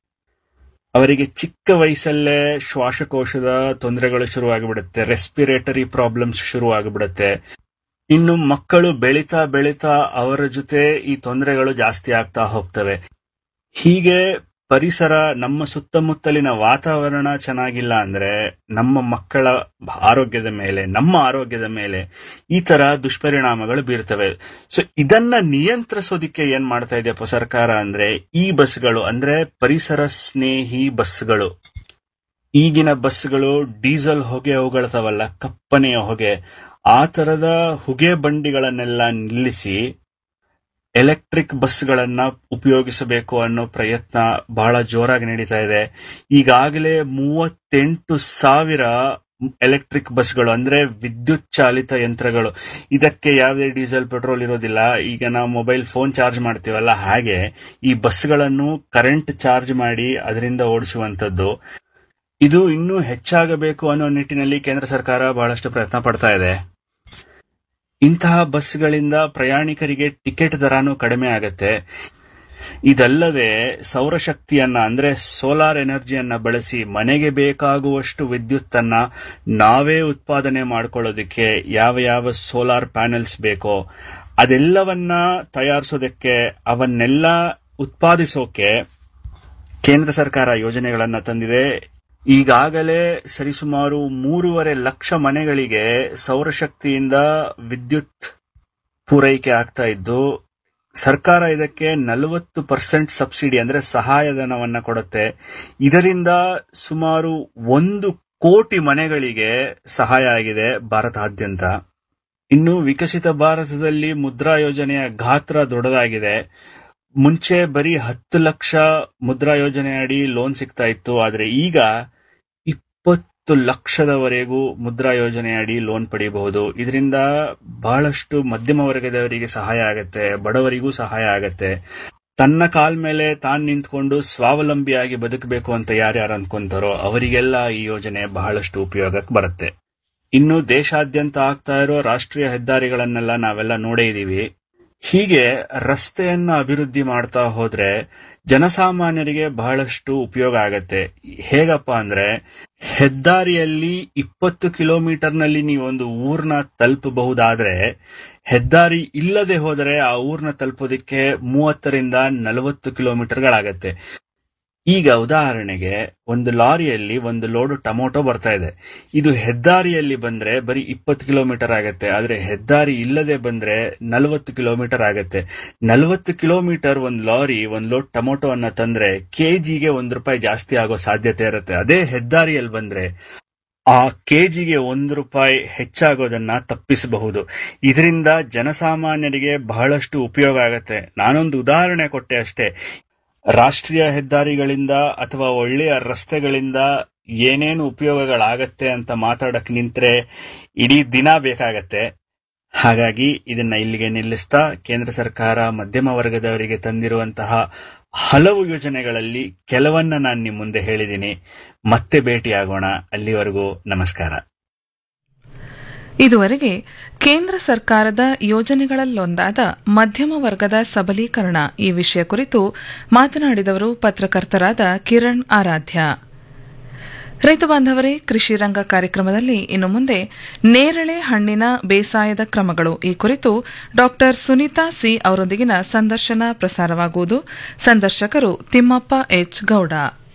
ಅವರಿಗೆ ಚಿಕ್ಕ ವಯಸ್ಸಲ್ಲೇ ಶ್ವಾಸಕೋಶದ ತೊಂದರೆಗಳು ಶುರುವಾಗಿಬಿಡುತ್ತೆ ರೆಸ್ಪಿರೇಟರಿ ಪ್ರಾಬ್ಲಮ್ಸ್ ಶುರುವಾಗಿಬಿಡುತ್ತೆ ಇನ್ನು ಮಕ್ಕಳು ಬೆಳೀತಾ ಬೆಳೀತಾ ಅವರ ಜೊತೆ ಈ ತೊಂದರೆಗಳು ಜಾಸ್ತಿ ಆಗ್ತಾ ಹೋಗ್ತವೆ ಹೀಗೆ ಪರಿಸರ ನಮ್ಮ ಸುತ್ತಮುತ್ತಲಿನ ವಾತಾವರಣ ಚೆನ್ನಾಗಿಲ್ಲ ಅಂದ್ರೆ ನಮ್ಮ ಮಕ್ಕಳ ಆರೋಗ್ಯದ ಮೇಲೆ ನಮ್ಮ ಆರೋಗ್ಯದ ಮೇಲೆ ಈ ತರ ದುಷ್ಪರಿಣಾಮಗಳು ಬೀರ್ತವೆ ಸೊ ಇದನ್ನ ನಿಯಂತ್ರಿಸೋದಿಕ್ಕೆ ಏನ್ ಮಾಡ್ತಾ ಇದೆಯಪ್ಪ ಸರ್ಕಾರ ಅಂದ್ರೆ ಈ ಬಸ್ಗಳು ಅಂದ್ರೆ ಪರಿಸರ ಸ್ನೇಹಿ ಬಸ್ಗಳು ಈಗಿನ ಬಸ್ಗಳು ಡೀಸೆಲ್ ಹೊಗೆ ಅವುಗಳತವಲ್ಲ ಕಪ್ಪನೆಯ ಹೊಗೆ ಆ ತರದ ಹೊಗೆ ಬಂಡಿಗಳನ್ನೆಲ್ಲ ನಿಲ್ಲಿಸಿ ಎಲೆಕ್ಟ್ರಿಕ್ ಬಸ್ಗಳನ್ನ ಉಪಯೋಗಿಸಬೇಕು ಅನ್ನೋ ಪ್ರಯತ್ನ ಬಹಳ ಜೋರಾಗಿ ನಡೀತಾ ಇದೆ ಈಗಾಗಲೇ ಮೂವತ್ತೆಂಟು ಸಾವಿರ ಎಲೆಕ್ಟ್ರಿಕ್ ಬಸ್ಗಳು ಅಂದ್ರೆ ವಿದ್ಯುತ್ ಚಾಲಿತ ಯಂತ್ರಗಳು ಇದಕ್ಕೆ ಯಾವುದೇ ಡೀಸೆಲ್ ಪೆಟ್ರೋಲ್ ಇರೋದಿಲ್ಲ ಈಗ ನಾವು ಮೊಬೈಲ್ ಫೋನ್ ಚಾರ್ಜ್ ಮಾಡ್ತೀವಲ್ಲ ಹಾಗೆ ಈ ಬಸ್ಗಳನ್ನು ಕರೆಂಟ್ ಚಾರ್ಜ್ ಮಾಡಿ ಅದರಿಂದ ಓಡಿಸುವಂತದ್ದು ಇದು ಇನ್ನೂ ಹೆಚ್ಚಾಗಬೇಕು ಅನ್ನೋ ನಿಟ್ಟಿನಲ್ಲಿ ಕೇಂದ್ರ ಸರ್ಕಾರ ಬಹಳಷ್ಟು ಪ್ರಯತ್ನ ಪಡ್ತಾ ಇದೆ ಇಂತಹ ಬಸ್ಗಳಿಂದ ಪ್ರಯಾಣಿಕರಿಗೆ ಟಿಕೆಟ್ ದರಾನು ಕಡಿಮೆ ಆಗತ್ತೆ ಇದಲ್ಲದೆ ಸೌರಶಕ್ತಿಯನ್ನ ಅಂದ್ರೆ ಸೋಲಾರ್ ಎನರ್ಜಿಯನ್ನ ಬಳಸಿ ಮನೆಗೆ ಬೇಕಾಗುವಷ್ಟು ವಿದ್ಯುತ್ತನ್ನ ನಾವೇ ಉತ್ಪಾದನೆ ಮಾಡ್ಕೊಳ್ಳೋದಕ್ಕೆ ಯಾವ ಯಾವ ಸೋಲಾರ್ ಪ್ಯಾನೆಲ್ಸ್ ಬೇಕೋ ಅದೆಲ್ಲವನ್ನ ತಯಾರಿಸೋದಕ್ಕೆ ಅವನ್ನೆಲ್ಲ ಉತ್ಪಾದಿಸೋಕೆ ಕೇಂದ್ರ ಸರ್ಕಾರ ಯೋಜನೆಗಳನ್ನ ತಂದಿದೆ ಈಗಾಗಲೇ ಸರಿಸುಮಾರು ಮೂರುವರೆ ಲಕ್ಷ ಮನೆಗಳಿಗೆ ಸೌರಶಕ್ತಿಯಿಂದ ವಿದ್ಯುತ್ ಪೂರೈಕೆ ಆಗ್ತಾ ಇದ್ದು ಸರ್ಕಾರ ಇದಕ್ಕೆ ನಲವತ್ತು ಪರ್ಸೆಂಟ್ ಸಬ್ಸಿಡಿ ಅಂದ್ರೆ ಸಹಾಯಧನವನ್ನ ಕೊಡುತ್ತೆ ಇದರಿಂದ ಸುಮಾರು ಒಂದು ಕೋಟಿ ಮನೆಗಳಿಗೆ ಸಹಾಯ ಆಗಿದೆ ಭಾರತಾದ್ಯಂತ ಇನ್ನು ವಿಕಸಿತ ಭಾರತದಲ್ಲಿ ಮುದ್ರಾ ಯೋಜನೆಯ ಗಾತ್ರ ದೊಡ್ಡದಾಗಿದೆ ಮುಂಚೆ ಬರೀ ಹತ್ತು ಲಕ್ಷ ಮುದ್ರಾ ಯೋಜನೆ ಅಡಿ ಲೋನ್ ಸಿಗ್ತಾ ಇತ್ತು ಆದ್ರೆ ಈಗ ಇಪ್ಪತ್ತು ಹತ್ತು ಲಕ್ಷದವರೆಗೂ ಮುದ್ರಾ ಯೋಜನೆ ಅಡಿ ಲೋನ್ ಪಡೆಯಬಹುದು ಇದರಿಂದ ಬಹಳಷ್ಟು ಮಧ್ಯಮ ವರ್ಗದವರಿಗೆ ಸಹಾಯ ಆಗತ್ತೆ ಬಡವರಿಗೂ ಸಹಾಯ ಆಗತ್ತೆ ತನ್ನ ಕಾಲ್ ಮೇಲೆ ತಾನ್ ನಿಂತ್ಕೊಂಡು ಸ್ವಾವಲಂಬಿಯಾಗಿ ಬದುಕಬೇಕು ಅಂತ ಯಾರ್ಯಾರು ಅನ್ಕೊಂತಾರೋ ಅವರಿಗೆಲ್ಲ ಈ ಯೋಜನೆ ಬಹಳಷ್ಟು ಉಪಯೋಗಕ್ಕೆ ಬರುತ್ತೆ ಇನ್ನು ದೇಶಾದ್ಯಂತ ಆಗ್ತಾ ಇರೋ ರಾಷ್ಟ್ರೀಯ ಹೆದ್ದಾರಿಗಳನ್ನೆಲ್ಲ ನಾವೆಲ್ಲ ನೋಡೇ ಇದೀವಿ ಹೀಗೆ ರಸ್ತೆಯನ್ನ ಅಭಿವೃದ್ಧಿ ಮಾಡ್ತಾ ಹೋದ್ರೆ ಜನಸಾಮಾನ್ಯರಿಗೆ ಬಹಳಷ್ಟು ಉಪಯೋಗ ಆಗತ್ತೆ ಹೇಗಪ್ಪ ಅಂದ್ರೆ ಹೆದ್ದಾರಿಯಲ್ಲಿ ಇಪ್ಪತ್ತು ಕಿಲೋಮೀಟರ್ನಲ್ಲಿ ನೀವೊಂದು ಊರ್ನ ತಲುಪಬಹುದಾದ್ರೆ ಹೆದ್ದಾರಿ ಇಲ್ಲದೆ ಹೋದರೆ ಆ ಊರ್ನ ತಲುಪೋದಿಕ್ಕೆ ಮೂವತ್ತರಿಂದ ನಲವತ್ತು ಕಿಲೋಮೀಟರ್ಗಳಾಗತ್ತೆ ಈಗ ಉದಾಹರಣೆಗೆ ಒಂದು ಲಾರಿಯಲ್ಲಿ ಒಂದು ಲೋಡ್ ಟೊಮೊಟೊ ಬರ್ತಾ ಇದೆ ಇದು ಹೆದ್ದಾರಿಯಲ್ಲಿ ಬಂದ್ರೆ ಬರೀ ಇಪ್ಪತ್ತು ಕಿಲೋಮೀಟರ್ ಆಗತ್ತೆ ಆದ್ರೆ ಹೆದ್ದಾರಿ ಇಲ್ಲದೆ ಬಂದ್ರೆ ನಲವತ್ತು ಕಿಲೋಮೀಟರ್ ಆಗತ್ತೆ ನಲವತ್ತು ಕಿಲೋಮೀಟರ್ ಒಂದ್ ಲಾರಿ ಒಂದ್ ಲೋಡ್ ಟೊಮೊಟೊ ಅನ್ನ ತಂದ್ರೆ ಕೆಜಿಗೆ ಒಂದ್ ರೂಪಾಯಿ ಜಾಸ್ತಿ ಆಗೋ ಸಾಧ್ಯತೆ ಇರುತ್ತೆ ಅದೇ ಹೆದ್ದಾರಿಯಲ್ಲಿ ಬಂದ್ರೆ ಆ ಕೆಜಿಗೆ ಒಂದು ರೂಪಾಯಿ ಹೆಚ್ಚಾಗೋದನ್ನ ತಪ್ಪಿಸಬಹುದು ಇದರಿಂದ ಜನಸಾಮಾನ್ಯರಿಗೆ ಬಹಳಷ್ಟು ಉಪಯೋಗ ಆಗತ್ತೆ ನಾನೊಂದು ಉದಾಹರಣೆ ಕೊಟ್ಟೆ ಅಷ್ಟೇ ರಾಷ್ಟ್ರೀಯ ಹೆದ್ದಾರಿಗಳಿಂದ ಅಥವಾ ಒಳ್ಳೆಯ ರಸ್ತೆಗಳಿಂದ ಏನೇನು ಉಪಯೋಗಗಳಾಗತ್ತೆ ಅಂತ ಮಾತಾಡಕ್ ನಿಂತ್ರೆ ಇಡೀ ದಿನ ಬೇಕಾಗತ್ತೆ ಹಾಗಾಗಿ ಇದನ್ನ ಇಲ್ಲಿಗೆ ನಿಲ್ಲಿಸ್ತಾ ಕೇಂದ್ರ ಸರ್ಕಾರ ಮಧ್ಯಮ ವರ್ಗದವರಿಗೆ ತಂದಿರುವಂತಹ ಹಲವು ಯೋಜನೆಗಳಲ್ಲಿ ಕೆಲವನ್ನ ನಾನು ನಿಮ್ಮ ಮುಂದೆ ಹೇಳಿದ್ದೀನಿ ಮತ್ತೆ ಭೇಟಿಯಾಗೋಣ ಅಲ್ಲಿವರೆಗೂ ನಮಸ್ಕಾರ ಇದುವರೆಗೆ ಕೇಂದ್ರ ಸರ್ಕಾರದ ಯೋಜನೆಗಳಲ್ಲೊಂದಾದ ಮಧ್ಯಮ ವರ್ಗದ ಸಬಲೀಕರಣ ಈ ವಿಷಯ ಕುರಿತು ಮಾತನಾಡಿದವರು ಪತ್ರಕರ್ತರಾದ ಕಿರಣ್ ಆರಾಧ್ಯ ರೈತ ಬಾಂಧವರೇ ಕೃಷಿ ರಂಗ ಕಾರ್ಯಕ್ರಮದಲ್ಲಿ ಇನ್ನು ಮುಂದೆ ನೇರಳೆ ಹಣ್ಣಿನ ಬೇಸಾಯದ ಕ್ರಮಗಳು ಈ ಕುರಿತು ಡಾ ಸುನೀತಾ ಸಿ ಅವರೊಂದಿಗಿನ ಸಂದರ್ಶನ ಪ್ರಸಾರವಾಗುವುದು ಸಂದರ್ಶಕರು ತಿಮ್ಮಪ್ಪ ಎಚ್ ಗೌಡ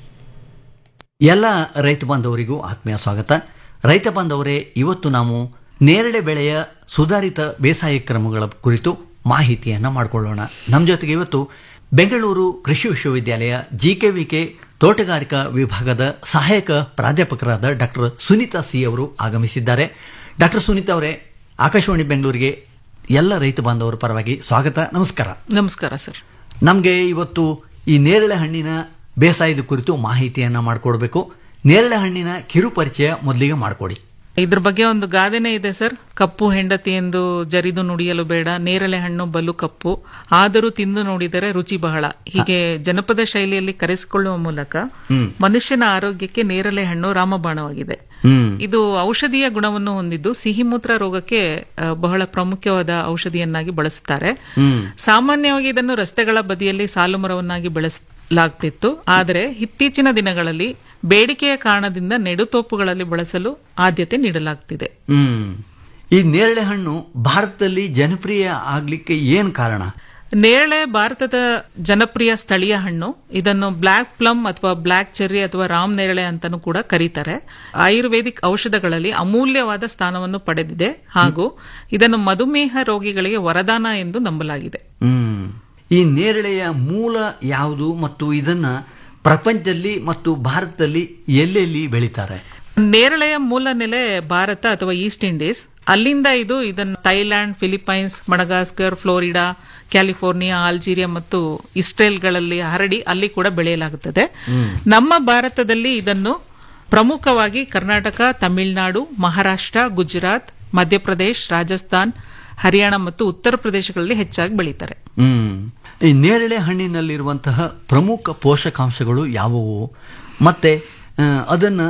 ಎಲ್ಲ ರೈತ ಬಾಂಧವರಿಗೂ ಆತ್ಮೀಯ ಸ್ವಾಗತ ರೈತ ಬಾಂಧವರೇ ಇವತ್ತು ನಾವು ನೇರಳೆ ಬೆಳೆಯ ಸುಧಾರಿತ ಬೇಸಾಯ ಕ್ರಮಗಳ ಕುರಿತು ಮಾಹಿತಿಯನ್ನು ಮಾಡಿಕೊಳ್ಳೋಣ ನಮ್ಮ ಜೊತೆಗೆ ಇವತ್ತು ಬೆಂಗಳೂರು ಕೃಷಿ ವಿಶ್ವವಿದ್ಯಾಲಯ ಜಿಕೆವಿಕೆ ತೋಟಗಾರಿಕಾ ವಿಭಾಗದ ಸಹಾಯಕ ಪ್ರಾಧ್ಯಾಪಕರಾದ ಡಾಕ್ಟರ್ ಸುನೀತಾ ಸಿ ಅವರು ಆಗಮಿಸಿದ್ದಾರೆ ಡಾಕ್ಟರ್ ಸುನೀತಾ ಅವರೇ ಆಕಾಶವಾಣಿ ಬೆಂಗಳೂರಿಗೆ ಎಲ್ಲ ರೈತ ಬಾಂಧವರ ಪರವಾಗಿ ಸ್ವಾಗತ ನಮಸ್ಕಾರ ನಮಸ್ಕಾರ ಸರ್ ನಮಗೆ ಇವತ್ತು ಈ ನೇರಳೆ ಹಣ್ಣಿನ ಬೇಸಾಯದ ಕುರಿತು ಮಾಹಿತಿಯನ್ನ ಮಾಡಿಕೊಡ್ಬೇಕು ನೇರಳೆ ಹಣ್ಣಿನ ಕಿರು ಪರಿಚಯ ಮೊದಲಿಗೆ ಮಾಡಿಕೊಡಿ ಇದ್ರ ಬಗ್ಗೆ ಒಂದು ಗಾದೆನೇ ಇದೆ ಸರ್ ಕಪ್ಪು ಹೆಂಡತಿ ಎಂದು ಜರಿದು ನುಡಿಯಲು ಬೇಡ ನೇರಳೆ ಹಣ್ಣು ಬಲು ಕಪ್ಪು ಆದರೂ ತಿಂದು ನೋಡಿದರೆ ರುಚಿ ಬಹಳ ಹೀಗೆ ಜನಪದ ಶೈಲಿಯಲ್ಲಿ ಕರೆಸಿಕೊಳ್ಳುವ ಮೂಲಕ ಮನುಷ್ಯನ ಆರೋಗ್ಯಕ್ಕೆ ನೇರಳೆ ಹಣ್ಣು ರಾಮಬಾಣವಾಗಿದೆ ಇದು ಔಷಧೀಯ ಗುಣವನ್ನು ಹೊಂದಿದ್ದು ಸಿಹಿಮೂತ್ರ ರೋಗಕ್ಕೆ ಆ, ಬಹಳ ಪ್ರಾಮುಖ್ಯವಾದ ಔಷಧಿಯನ್ನಾಗಿ ಬಳಸುತ್ತಾರೆ ಸಾಮಾನ್ಯವಾಗಿ ಇದನ್ನು ರಸ್ತೆಗಳ ಬದಿಯಲ್ಲಿ ಸಾಲು ಮರವನ್ನಾಗಿ ಬೆಳೆಸಲಾಗ್ತಿತ್ತು ಆದರೆ ಇತ್ತೀಚಿನ ದಿನಗಳಲ್ಲಿ ಬೇಡಿಕೆಯ ಕಾರಣದಿಂದ ನೆಡುತೋಪುಗಳಲ್ಲಿ ಬಳಸಲು ಆದ್ಯತೆ ನೀಡಲಾಗ್ತಿದೆ ಹ್ಮ್ ಈ ನೇರಳೆ ಹಣ್ಣು ಭಾರತದಲ್ಲಿ ಜನಪ್ರಿಯ ಆಗ್ಲಿಕ್ಕೆ ಏನ್ ಕಾರಣ ನೇರಳೆ ಭಾರತದ ಜನಪ್ರಿಯ ಸ್ಥಳೀಯ ಹಣ್ಣು ಇದನ್ನು ಬ್ಲ್ಯಾಕ್ ಪ್ಲಮ್ ಅಥವಾ ಬ್ಲ್ಯಾಕ್ ಚೆರ್ರಿ ಅಥವಾ ರಾಮ್ ನೇರಳೆ ಅಂತಾನೂ ಕೂಡ ಕರೀತಾರೆ ಆಯುರ್ವೇದಿಕ್ ಔಷಧಗಳಲ್ಲಿ ಅಮೂಲ್ಯವಾದ ಸ್ಥಾನವನ್ನು ಪಡೆದಿದೆ ಹಾಗೂ ಇದನ್ನು ಮಧುಮೇಹ ರೋಗಿಗಳಿಗೆ ವರದಾನ ಎಂದು ನಂಬಲಾಗಿದೆ ಹ್ಮ್ ಈ ನೇರಳೆಯ ಮೂಲ ಯಾವುದು ಮತ್ತು ಇದನ್ನ ಪ್ರಪಂಚದಲ್ಲಿ ಮತ್ತು ಭಾರತದಲ್ಲಿ ಎಲ್ಲೆಲ್ಲಿ ಬೆಳೀತಾರೆ ನೇರಳೆಯ ಮೂಲ ನೆಲೆ ಭಾರತ ಅಥವಾ ಈಸ್ಟ್ ಇಂಡೀಸ್ ಅಲ್ಲಿಂದ ಇದು ಇದನ್ನು Thailand Philippines Madagascar Florida California Algeria ಮತ್ತು ಇಸ್ರೇಲ್ಗಳಲ್ಲಿ ಹರಡಿ ಅಲ್ಲಿ ಕೂಡ ಬೆಳೆಯಲಾಗುತ್ತದೆ ನಮ್ಮ ಭಾರತದಲ್ಲಿ ಇದನ್ನು ಪ್ರಮುಖವಾಗಿ ಕರ್ನಾಟಕ ತಮಿಳುನಾಡು ಮಹಾರಾಷ್ಟ್ರ ಗುಜರಾತ್ ಮಧ್ಯಪ್ರದೇಶ್ ರಾಜಸ್ಥಾನ್ ಹರಿಯಾಣ ಮತ್ತು ಉತ್ತರ ಪ್ರದೇಶಗಳಲ್ಲಿ ಹೆಚ್ಚಾಗಿ ಬೆಳೀತಾರೆ ಹ್ಮ್ ಈ ನೇರಳೆ ಹಣ್ಣಿನಲ್ಲಿರುವಂತಹ ಪ್ರಮುಖ ಪೋಷಕಾಂಶಗಳು ಯಾವುವು ಮತ್ತೆ ಆ, ಅದನ್ನ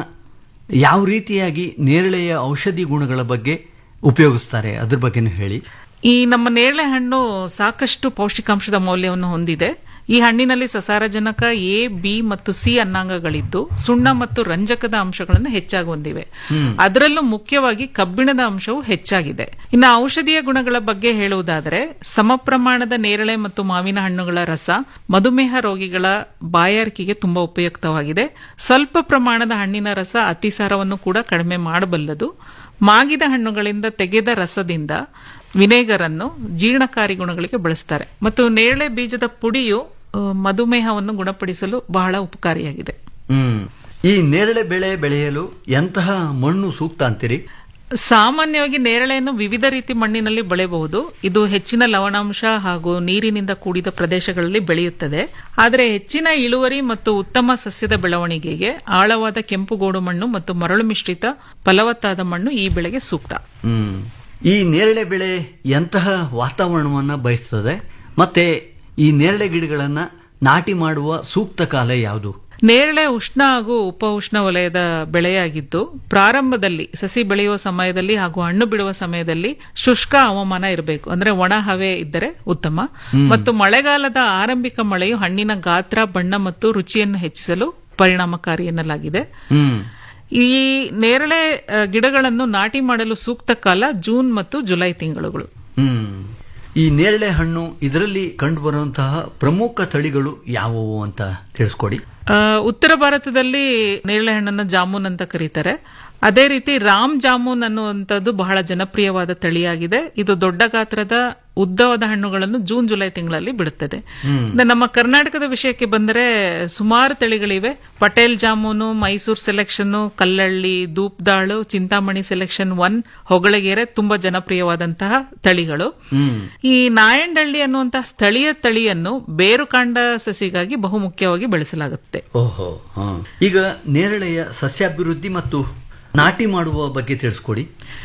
ಯಾವ ರೀತಿಯಾಗಿ ನೇರಳೆಯ ಔಷಧಿ ಗುಣಗಳ ಬಗ್ಗೆ ಉಪಯೋಗಿಸ್ತಾರೆ ಅದ್ರ ಬಗ್ಗೆನೂ ಹೇಳಿ ಈ ನಮ್ಮ ನೇರಳೆ ಹಣ್ಣು ಸಾಕಷ್ಟು ಪೌಷ್ಟಿಕಾಂಶದ ಮೌಲ್ಯವನ್ನು ಹೊಂದಿದೆ ಈ ಹಣ್ಣಿನಲ್ಲಿ ಸಸಾರಜನಕ ಎ ಬಿ ಮತ್ತು ಸಿ ಅನ್ನಾಂಗಗಳಿದ್ದು ಸುಣ್ಣ ಮತ್ತು ರಂಜಕದ ಅಂಶಗಳನ್ನು ಹೆಚ್ಚಾಗಿ ಹೊಂದಿವೆ ಅದರಲ್ಲೂ ಮುಖ್ಯವಾಗಿ ಕಬ್ಬಿಣದ ಅಂಶವು ಹೆಚ್ಚಾಗಿದೆ ಇನ್ನು ಔಷಧೀಯ ಗುಣಗಳ ಬಗ್ಗೆ ಹೇಳುವುದಾದರೆ ಸಮ ಪ್ರಮಾಣದ ನೇರಳೆ ಮತ್ತು ಮಾವಿನ ಹಣ್ಣುಗಳ ರಸ ಮಧುಮೇಹ ರೋಗಿಗಳ ಬಾಯಾರಿಕೆಗೆ ತುಂಬಾ ಉಪಯುಕ್ತವಾಗಿದೆ ಸ್ವಲ್ಪ ಪ್ರಮಾಣದ ಹಣ್ಣಿನ ರಸ ಅತಿಸಾರವನ್ನು ಕೂಡ ಕಡಿಮೆ ಮಾಡಬಲ್ಲದು ಮಾಗಿದ ಹಣ್ಣುಗಳಿಂದ ತೆಗೆದ ರಸದಿಂದ ವಿನೇಗರ್ ಅನ್ನು ಜೀರ್ಣಕಾರಿ ಗುಣಗಳಿಗೆ ಬಳಸ್ತಾರೆ ಮತ್ತು ನೇರಳೆ ಬೀಜದ ಪುಡಿಯು ಆ, ಮಧುಮೇಹವನ್ನು ಗುಣಪಡಿಸಲು ಬಹಳ ಉಪಕಾರಿಯಾಗಿದೆ ಹ್ಮ್ ಈ ನೇರಳೆ ಬೆಳೆ ಬೆಳೆಯಲು ಎಂತಹ ಮಣ್ಣು ಸೂಕ್ತ ಅಂತೀರಿ ಸಾಮಾನ್ಯವಾಗಿ ನೇರಳೆಯನ್ನು ವಿವಿಧ ರೀತಿ ಮಣ್ಣಿನಲ್ಲಿ ಬೆಳೆಯಬಹುದು ಇದು ಹೆಚ್ಚಿನ ಲವಣಾಂಶ ಹಾಗೂ ನೀರಿನಿಂದ ಕೂಡಿದ ಪ್ರದೇಶಗಳಲ್ಲಿ ಬೆಳೆಯುತ್ತದೆ ಆದರೆ ಹೆಚ್ಚಿನ ಇಳುವರಿ ಮತ್ತು ಉತ್ತಮ ಸಸ್ಯದ ಬೆಳವಣಿಗೆಗೆ ಆಳವಾದ ಕೆಂಪುಗೋಡು ಮಣ್ಣು ಮತ್ತು ಮರಳು ಮಿಶ್ರಿತ ಫಲವತ್ತಾದ ಮಣ್ಣು ಈ ಬೆಳೆಗೆ ಸೂಕ್ತ ಹ್ಮ್ ಈ ನೇರಳೆ ಬೆಳೆ ಎಂತಹ ವಾತಾವರಣವನ್ನ ಬಯಸ್ತದೆ ಮತ್ತೆ ಈ ನೇರಳೆ ಗಿಡಗಳನ್ನ ನಾಟಿ ಮಾಡುವ ಸೂಕ್ತ ಕಾಲ ಯಾವುದು ನೇರಳೆ ಉಷ್ಣ ಹಾಗೂ ಉಪ ಉಷ್ಣ ವಲಯದ ಬೆಳೆಯಾಗಿದ್ದು ಪ್ರಾರಂಭದಲ್ಲಿ ಸಸಿ ಬೆಳೆಯುವ ಸಮಯದಲ್ಲಿ ಹಾಗೂ ಹಣ್ಣು ಬಿಡುವ ಸಮಯದಲ್ಲಿ ಶುಷ್ಕ ಹವಾಮಾನ ಇರಬೇಕು ಅಂದ್ರೆ ಒಣ ಹವೆ ಇದ್ದರೆ ಉತ್ತಮ ಮತ್ತು ಮಳೆಗಾಲದ ಆರಂಭಿಕ ಮಳೆಯು ಹಣ್ಣಿನ ಗಾತ್ರ ಬಣ್ಣ ಮತ್ತು ರುಚಿಯನ್ನು ಹೆಚ್ಚಿಸಲು ಪರಿಣಾಮಕಾರಿ ಎನ್ನಲಾಗಿದೆ ಹ್ಮ್ ಈ ನೇರಳೆ ಆ, ಗಿಡಗಳನ್ನು ನಾಟಿ ಮಾಡಲು ಸೂಕ್ತ ಕಾಲ ಜೂನ್ ಮತ್ತು ಜುಲೈ ತಿಂಗಳುಗಳು ಹ್ಮ್ ಈ ನೇರಳೆ ಹಣ್ಣು ಇದರಲ್ಲಿ ಕಂಡುಬರುವಂತಹ ಪ್ರಮುಖ ತಳಿಗಳು ಯಾವುವು ಅಂತ ತಿಳಿಸ್ಕೊಡಿ ಆ, ಉತ್ತರ ಭಾರತದಲ್ಲಿ ನೇರಳೆ ಹಣ್ಣನ್ನ ಜಾಮೂನ್ ಅಂತ ಕರೀತಾರೆ ಅದೇ ರೀತಿ ರಾಮ್ ಜಾಮೂನ್ ಅನ್ನುವಂಥದ್ದು ಬಹಳ ಜನಪ್ರಿಯವಾದ ತಳಿಯಾಗಿದೆ ಇದು ದೊಡ್ಡ ಗಾತ್ರದ ಉದ್ದವಾದ ಹಣ್ಣುಗಳನ್ನು ಜೂನ್ ಜುಲೈ ತಿಂಗಳಲ್ಲಿ ಬಿಡುತ್ತದೆ ಇನ್ನು ನಮ್ಮ ಕರ್ನಾಟಕದ ವಿಷಯಕ್ಕೆ ಬಂದರೆ ಸುಮಾರು ತಳಿಗಳಿವೆ ಪಟೇಲ್ ಜಾಮೂನು ಮೈಸೂರು ಸೆಲೆಕ್ಷನ್ ಕಲ್ಲಳ್ಳಿ ದೂಪ್ದಾಳು ಚಿಂತಾಮಣಿ ಸೆಲೆಕ್ಷನ್ ಒನ್ ಹೊಗಳಗೆರೆ ತುಂಬಾ ಜನಪ್ರಿಯವಾದಂತಹ ತಳಿಗಳು ಈ ನಾಯಂಡಹಳ್ಳಿ ಅನ್ನುವಂತಹ ಸ್ಥಳೀಯ ತಳಿಯನ್ನು ಬೇರುಕಾಂಡ ಸಸಿಗಾಗಿ ಬಹುಮುಖ್ಯವಾಗಿ ಬೆಳೆಸಲಾಗುತ್ತೆ ಓಹೋ ಹ. ಈಗ ನೇರಳೆಯ ಸಸ್ಯಾಭಿವೃದ್ಧಿ ಮತ್ತು ನಾಟಿ ಮಾಡುವ ಬಗ್ಗೆ ತಿಳಿಸ್ಕೊಡಿ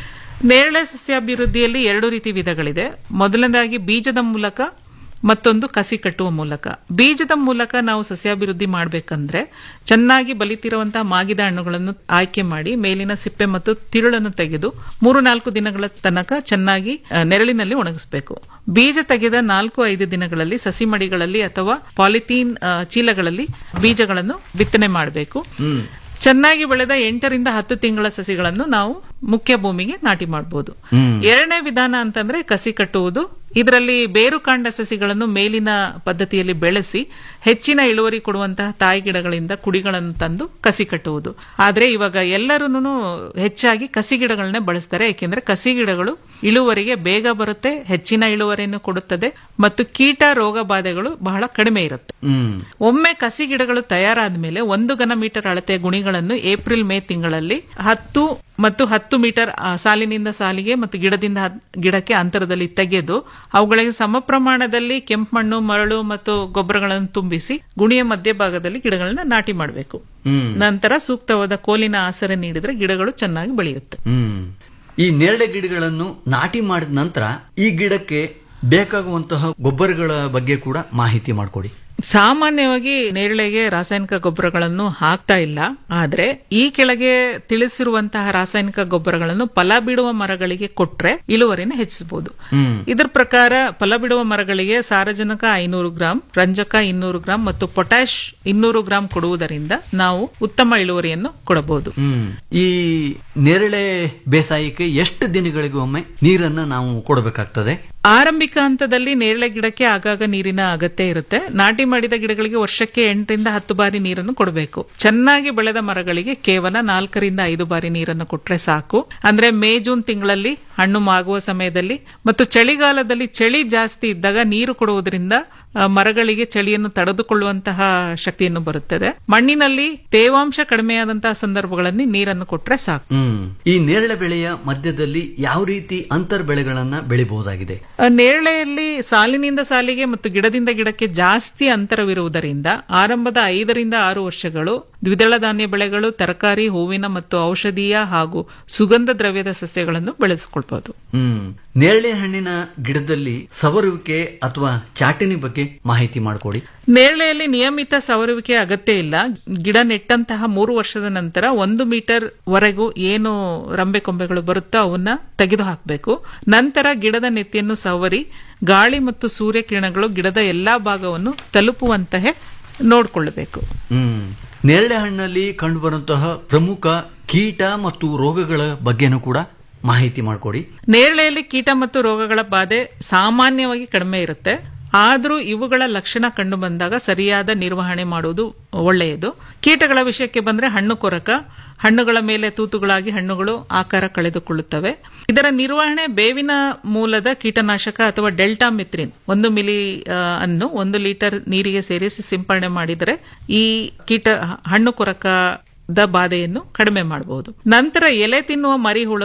ನೇರಳೆ ಸಸ್ಯಾಭಿವೃದ್ಧಿಯಲ್ಲಿ ಎರಡು ರೀತಿ ವಿಧಗಳಿದೆ ಮೊದಲನೇದಾಗಿ ಬೀಜದ ಮೂಲಕ ಮತ್ತೊಂದು ಕಸಿ ಕಟ್ಟುವ ಮೂಲಕ ಬೀಜದ ಮೂಲಕ ನಾವು ಸಸ್ಯಾಭಿವೃದ್ಧಿ ಮಾಡಬೇಕಂದ್ರೆ ಚೆನ್ನಾಗಿ ಬಲಿತಿರುವಂತಹ ಮಾಗಿದ ಹಣ್ಣುಗಳನ್ನು ಆಯ್ಕೆ ಮಾಡಿ ಮೇಲಿನ ಸಿಪ್ಪೆ ಮತ್ತು ತಿರುಳನ್ನು ತೆಗೆದು ಮೂರು ನಾಲ್ಕು ದಿನಗಳ ತನಕ ಚೆನ್ನಾಗಿ ಆ, ನೆರಳಿನಲ್ಲಿ ಒಣಗಿಸಬೇಕು ಬೀಜ ತೆಗೆದ ನಾಲ್ಕು ಐದು ದಿನಗಳಲ್ಲಿ ಸಸಿ ಮಡಿಗಳಲ್ಲಿ ಅಥವಾ ಪಾಲಿಥೀನ್ ಆ, ಚೀಲಗಳಲ್ಲಿ ಬೀಜಗಳನ್ನು ಬಿತ್ತನೆ ಮಾಡಬೇಕು ಚೆನ್ನಾಗಿ ಬೆಳೆದ ಎಂಟರಿಂದ ಹತ್ತು ತಿಂಗಳ ಸಸಿಗಳನ್ನು ನಾವು ಮುಖ್ಯ ಭೂಮಿಗೆ ನಾಟಿ ಮಾಡಬಹುದು ಎರಡನೇ ವಿಧಾನ ಅಂತಂದ್ರೆ ಕಸಿ ಕಟ್ಟುವುದು ಇದರಲ್ಲಿ ಬೇರುಕಾಂಡ ಸಸಿಗಳನ್ನು ಮೇಲಿನ ಪದ್ಧತಿಯಲ್ಲಿ ಬೆಳೆಸಿ ಹೆಚ್ಚಿನ ಇಳುವರಿ ಕೊಡುವಂತಹ ತಾಯಿ ಗಿಡಗಳಿಂದ ಕುಡಿಗಳನ್ನು ತಂದು ಕಸಿ ಕಟ್ಟುವುದು ಆದ್ರೆ ಇವಾಗ ಎಲ್ಲರೂ ಹೆಚ್ಚಾಗಿ ಕಸಿ ಗಿಡಗಳನ್ನೇ ಬಳಸ್ತಾರೆ ಏಕೆಂದ್ರೆ ಕಸಿ ಗಿಡಗಳು ಇಳುವರಿಗೆ ಬೇಗ ಬರುತ್ತೆ ಹೆಚ್ಚಿನ ಇಳುವರಿಯನ್ನು ಕೊಡುತ್ತದೆ ಮತ್ತು ಕೀಟ ರೋಗ ಬಾಧೆಗಳು ಬಹಳ ಕಡಿಮೆ ಇರುತ್ತೆ ಹ್ಮ್ ಒಮ್ಮೆ ಕಸಿ ಗಿಡಗಳು ತಯಾರಾದ ಮೇಲೆ ಒಂದು ಘನ ಮೀಟರ್ ಅಳತೆಯ ಗುಣಿಗಳನ್ನು ಏಪ್ರಿಲ್ ಮೇ ತಿಂಗಳಲ್ಲಿ ಹತ್ತು ಮತ್ತು ಹತ್ತು ಮೀಟರ್ ಆ, ಸಾಲಿನಿಂದ ಸಾಲಿಗೆ ಮತ್ತು ಗಿಡದಿಂದ ಹತ್- ಗಿಡಕ್ಕೆ ಅಂತರದಲ್ಲಿ ತೆಗೆದು ಅವುಗಳಿಗೆ ಸಮ ಪ್ರಮಾಣದಲ್ಲಿ ಕೆಂಪು ಮಣ್ಣು ಮರಳು ಮತ್ತು ಗೊಬ್ಬರಗಳನ್ನು ತುಂಬಿಸಿ ಗುಣಿಯ ಮಧ್ಯಭಾಗದಲ್ಲಿ ಗಿಡಗಳನ್ನ ನಾಟಿ ಮಾಡಬೇಕು ನಂತರ ಸೂಕ್ತವಾದ ಕೋಲಿನ ಆಸರೆ ನೀಡಿದ್ರೆ ಗಿಡಗಳು ಚೆನ್ನಾಗಿ ಬೆಳೆಯುತ್ತೆ ಹ್ಮ್ ಈ ನೇರಳೆ ಗಿಡಗಳನ್ನು ನಾಟಿ ಮಾಡಿದ ನಂತರ ಈ ಗಿಡಕ್ಕೆ ಬೇಕಾಗುವಂತಹ ಗೊಬ್ಬರಗಳ ಬಗ್ಗೆ ಕೂಡ ಮಾಹಿತಿ ಮಾಡಿಕೊಡಿ ಸಾಮಾನ್ಯವಾಗಿ ನೇರಳೆಗೆ ರಾಸಾಯನಿಕ ಗೊಬ್ಬರಗಳನ್ನು ಹಾಕ್ತಾ ಇಲ್ಲ ಆದ್ರೆ ಈ ಕೆಳಗೆ ತಿಳಿಸಿರುವಂತಹ ರಾಸಾಯನಿಕ ಗೊಬ್ಬರಗಳನ್ನು ಫಲ ಬಿಡುವ ಮರಗಳಿಗೆ ಕೊಟ್ರೆ ಇಳುವರಿನ ಹೆಚ್ಚಿಸಬಹುದು ಇದರ ಪ್ರಕಾರ ಫಲ ಬಿಡುವ ಮರಗಳಿಗೆ ಸಾರಜನಕ ಐನೂರು ಗ್ರಾಂ ರಂಜಕ ಇನ್ನೂರು ಗ್ರಾಂ ಮತ್ತು ಪೊಟ್ಯಾಶ್ ಇನ್ನೂರು ಗ್ರಾಂ ಕೊಡುವುದರಿಂದ ನಾವು ಉತ್ತಮ ಇಳುವರಿಯನ್ನು ಕೊಡಬಹುದು ಹ್ಮ್ ಈ ನೇರಳೆ ಬೇಸಾಯಕ್ಕೆ ಎಷ್ಟು ದಿನಗಳಿಗೂ ಒಮ್ಮೆ ನೀರನ್ನ ನಾವು ಕೊಡಬೇಕಾಗ್ತದೆ ಆರಂಭಿಕ ಹಂತದಲ್ಲಿ ನೇರಳೆ ಗಿಡಕ್ಕೆ ಆಗಾಗ ನೀರಿನ ಅಗತ್ಯ ಇರುತ್ತೆ ನಾಟಿ ಮಾಡಿದ ಗಿಡಗಳಿಗೆ ವರ್ಷಕ್ಕೆ ಎಂಟರಿಂದ ಹತ್ತು ಬಾರಿ ನೀರನ್ನು ಕೊಡಬೇಕು ಚೆನ್ನಾಗಿ ಬೆಳೆದ ಮರಗಳಿಗೆ ಕೇವಲ ನಾಲ್ಕರಿಂದ ಐದು ಬಾರಿ ನೀರನ್ನು ಕೊಟ್ರೆ ಸಾಕು ಅಂದ್ರೆ ಮೇ ಜೂನ್ ತಿಂಗಳಲ್ಲಿ ಹಣ್ಣು ಮಾಗುವ ಸಮಯದಲ್ಲಿ ಮತ್ತು ಚಳಿಗಾಲದಲ್ಲಿ ಚಳಿ ಜಾಸ್ತಿ ಇದ್ದಾಗ ನೀರು ಕೊಡುವುದರಿಂದ ಆ, ಮರಗಳಿಗೆ ಚಳಿಯನ್ನು ತಡೆದುಕೊಳ್ಳುವಂತಹ ಶಕ್ತಿಯನ್ನು ಬರುತ್ತದೆ ಮಣ್ಣಿನಲ್ಲಿ ತೇವಾಂಶ ಕಡಿಮೆಯಾದಂತಹ ಸಂದರ್ಭಗಳಲ್ಲಿ ನೀರನ್ನು ಕೊಟ್ರೆ ಸಾಕು ಹ್ಮ್ ಈ ನೇರಳೆ ಬೆಳೆಯ ಮಧ್ಯದಲ್ಲಿ ಯಾವ ರೀತಿ ಅಂತರ್ ಬೆಳೆಗಳನ್ನ ಬೆಳಿಬಹುದಾಗಿದೆ ಆ, ನೇರಳೆಯಲ್ಲಿ ಸಾಲಿನಿಂದ ಸಾಲಿಗೆ ಮತ್ತು ಗಿಡದಿಂದ ಗಿಡಕ್ಕೆ ಜಾಸ್ತಿ ಅಂತರವಿರುವುದರಿಂದ ಆರಂಭದ ಐದರಿಂದ ಆರು ವರ್ಷಗಳು ದ್ವಿದಳ ಧಾನ್ಯ ಬೆಳೆಗಳು ತರಕಾರಿ ಹೂವಿನ ಮತ್ತು ಔಷಧೀಯ ಹಾಗೂ ಸುಗಂಧ ದ್ರವ್ಯದ ಸಸ್ಯಗಳನ್ನು ಬೆಳೆಸಿಕೊಳ್ಬಹುದು ಹ್ಮ್ ನೇರಳೆ ಹಣ್ಣಿನ ಗಿಡದಲ್ಲಿ ಸವರುವಿಕೆ ಅಥವಾ ಚಾಟಿನಿ ಬಗ್ಗೆ ಮಾಹಿತಿ ಮಾಡಿಕೊಡಿ ನೇರಳೆಯಲ್ಲಿ ನಿಯಮಿತ ಸವರುವಿಕೆ ಅಗತ್ಯ ಇಲ್ಲ ಗಿಡ ನೆಟ್ಟಂತಹ ಮೂರು ವರ್ಷದ ನಂತರ ಒಂದು ಮೀಟರ್ ವರೆಗೂ ಏನು ರಂಬೆ ಕೊಂಬೆಗಳು ಬರುತ್ತೋ ಅವನ್ನ ತೆಗೆದು ಹಾಕಬೇಕು ನಂತರ ಗಿಡದ ನೆತ್ತಿಯನ್ನು ಸವರಿ ಗಾಳಿ ಮತ್ತು ಸೂರ್ಯಕಿರಣಗಳು ಗಿಡದ ಎಲ್ಲಾ ಭಾಗವನ್ನು ತಲುಪುವಂತಹ ನೋಡಿಕೊಳ್ಳಬೇಕು ಹ್ಮ್ ನೇರಳೆ ಹಣ್ಣಲ್ಲಿ ಕಂಡುಬರುವಂತಹ ಪ್ರಮುಖ ಕೀಟ ಮತ್ತು ರೋಗಗಳ ಬಗ್ಗೆನೂ ಕೂಡ ಮಾಹಿತಿ ಮಾಡಿಕೊಡಿ ನೇರಳೆಯಲ್ಲಿ ಕೀಟ ಮತ್ತು ರೋಗಗಳ ಬಾಧೆ ಸಾಮಾನ್ಯವಾಗಿ ಕಡಿಮೆ ಇರುತ್ತೆ ಆದರೂ ಇವುಗಳ ಲಕ್ಷಣ ಕಂಡು ಬಂದಾಗ ಸರಿಯಾದ ನಿರ್ವಹಣೆ ಮಾಡುವುದು ಒಳ್ಳೆಯದು ಕೀಟಗಳ ವಿಷಯಕ್ಕೆ ಬಂದ್ರೆ ಹಣ್ಣು ಕೊರಕ ಹಣ್ಣುಗಳ ಮೇಲೆ ತೂತುಗಳಾಗಿ ಹಣ್ಣುಗಳು ಆಕಾರ ಕಳೆದುಕೊಳ್ಳುತ್ತವೆ ಇದರ ನಿರ್ವಹಣೆ ಬೇವಿನ ಮೂಲದ ಕೀಟನಾಶಕ ಅಥವಾ ಡೆಲ್ಟಾ ಮಿತ್ರಿನ್ ಒಂದು ಮಿಲಿ ಆ, ಅನ್ನು ಒಂದು ಲೀಟರ್ ನೀರಿಗೆ ಸೇರಿಸಿ ಸಿಂಪರಣೆ ಮಾಡಿದರೆ ಈ ಕೀಟ ಹಣ್ಣು ಕೊರಕ ದ ಬಾಧೆಯನ್ನು ಕಡಿಮೆ ಮಾಡಬಹುದು ನಂತರ ಎಲೆ ತಿನ್ನುವ ಮರಿ ಹುಳುಗಳು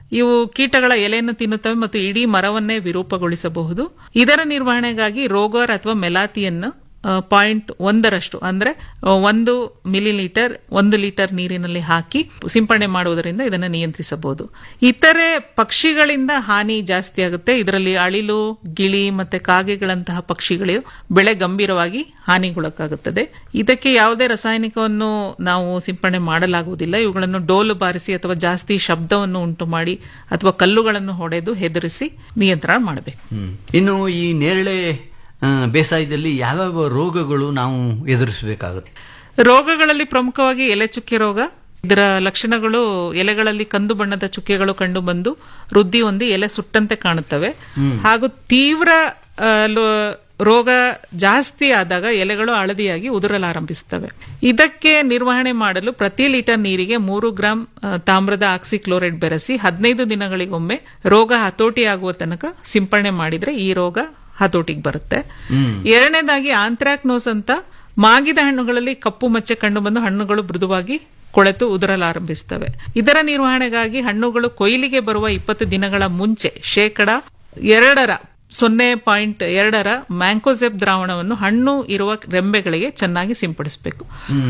ಇವು ಕೀಟಗಳ ಎಲೆಯನ್ನು ತಿನ್ನುತ್ತವೆ ಮತ್ತು ಇಡೀ ಮರವನ್ನೇ ವಿರೂಪಗೊಳಿಸಬಹುದು ಇದರ ನಿರ್ವಹಣೆಗಾಗಿ ರೋಗರ್ ಅಥವಾ ಮೆಲಾತಿಯನ್ನು ಪಾಯಿಂಟ್ ಒಂದರಷ್ಟು ಅಂದ್ರೆ ಆ, ಒಂದು ಮಿಲಿ ಲೀಟರ್ ಒಂದು ಲೀಟರ್ ನೀರಿನಲ್ಲಿ ಹಾಕಿ ಸಿಂಪಡಣೆ ಮಾಡುವುದರಿಂದ ಇದನ್ನು ನಿಯಂತ್ರಿಸಬಹುದು ಇತರೆ ಪಕ್ಷಿಗಳಿಂದ ಹಾನಿ ಜಾಸ್ತಿ ಆಗುತ್ತೆ ಇದರಲ್ಲಿ ಅಳಿಲು ಗಿಳಿ ಮತ್ತೆ ಕಾಗೆಗಳಂತಹ ಪಕ್ಷಿಗಳು ಬೆಳೆ ಗಂಭೀರವಾಗಿ ಹಾನಿಗೊಳಗಾಗುತ್ತದೆ ಇದಕ್ಕೆ ಯಾವುದೇ ರಾಸಾಯನಿಕವನ್ನು ನಾವು ಸಿಂಪಡಣೆ ಮಾಡಲಾಗುವುದಿಲ್ಲ ಇವುಗಳನ್ನು ಡೋಲು ಬಾರಿಸಿ ಅಥವಾ ಜಾಸ್ತಿ ಶಬ್ದವನ್ನು ಉಂಟು ಮಾಡಿ ಅಥವಾ ಕಲ್ಲುಗಳನ್ನು ಹೊಡೆದು ಹೆದರಿಸಿ ನಿಯಂತ್ರಣ ಮಾಡಬೇಕು ಹ್ಮ್. ಇನ್ನು ಈ ನೇರಳೆ ಆ, ಬೇಸಾಯದಲ್ಲಿ ಯಾವ್ಯಾವ ರೋಗಗಳು ನಾವು ಎದುರಿಸಬೇಕಾಗುತ್ತೆ ರೋಗಗಳಲ್ಲಿ ಪ್ರಮುಖವಾಗಿ ಎಲೆ ಚುಕ್ಕೆ ರೋಗ ಇದರ ಲಕ್ಷಣಗಳು ಎಲೆಗಳಲ್ಲಿ ಕಂದು ಬಣ್ಣದ ಚುಕ್ಕೆಗಳು ಕಂಡು ಬಂದು ವೃದ್ಧಿ ಹೊಂದಿ ಎಲೆ ಸುಟ್ಟಂತೆ ಕಾಣುತ್ತವೆ ಹಾಗೂ ತೀವ್ರ ಆ, ಲೋ- ರೋಗ ಜಾಸ್ತಿ ಆದಾಗ ಎಲೆಗಳು ಹಳದಿಯಾಗಿ ಉದುರಲಾರಂಭಿಸುತ್ತವೆ ಇದಕ್ಕೆ ನಿರ್ವಹಣೆ ಮಾಡಲು ಪ್ರತಿ ಲೀಟರ್ ನೀರಿಗೆ ಮೂರು ಗ್ರಾಂ ಆ, ತಾಮ್ರದ ಆಕ್ಸಿಕ್ಲೋರೈಡ್ ಬೆರೆಸಿ ಹದಿನೈದು ದಿನಗಳಿಗೊಮ್ಮೆ ರೋಗ ಹತೋಟಿಯಾಗುವ ತನಕ ಸಿಂಪಡಣೆ ಮಾಡಿದ್ರೆ ಈ ರೋಗ ಹತೋಟಿಗೆ ಬರುತ್ತೆ ಎರಡನೇದಾಗಿ ಆಂಥ್ರಾಕ್ನೋಸ್ ಅಂತ ಮಾಗಿದ ಹಣ್ಣುಗಳಲ್ಲಿ ಕಪ್ಪು ಮಚ್ಚೆ ಕಂಡು ಬಂದು ಹಣ್ಣುಗಳು ಮೃದುವಾಗಿ ಕೊಳೆತು ಉದುರಲಾರಂಭಿಸುತ್ತವೆ ಇದರ ನಿರ್ವಹಣೆಗಾಗಿ ಹಣ್ಣುಗಳು ಕೊಯ್ಲಿಗೆ ಬರುವ ಇಪ್ಪತ್ತು ದಿನಗಳ ಮುಂಚೆ ಶೇಕಡ ಎರಡರ ಸೊನ್ನೆ ಪಾಯಿಂಟ್ ಎರಡರ ಮ್ಯಾಂಕೋಸೆಪ್ ದ್ರಾವಣವನ್ನು ಹಣ್ಣು ಇರುವ ರೆಂಬೆಗಳಿಗೆ ಚೆನ್ನಾಗಿ ಸಿಂಪಡಿಸಬೇಕು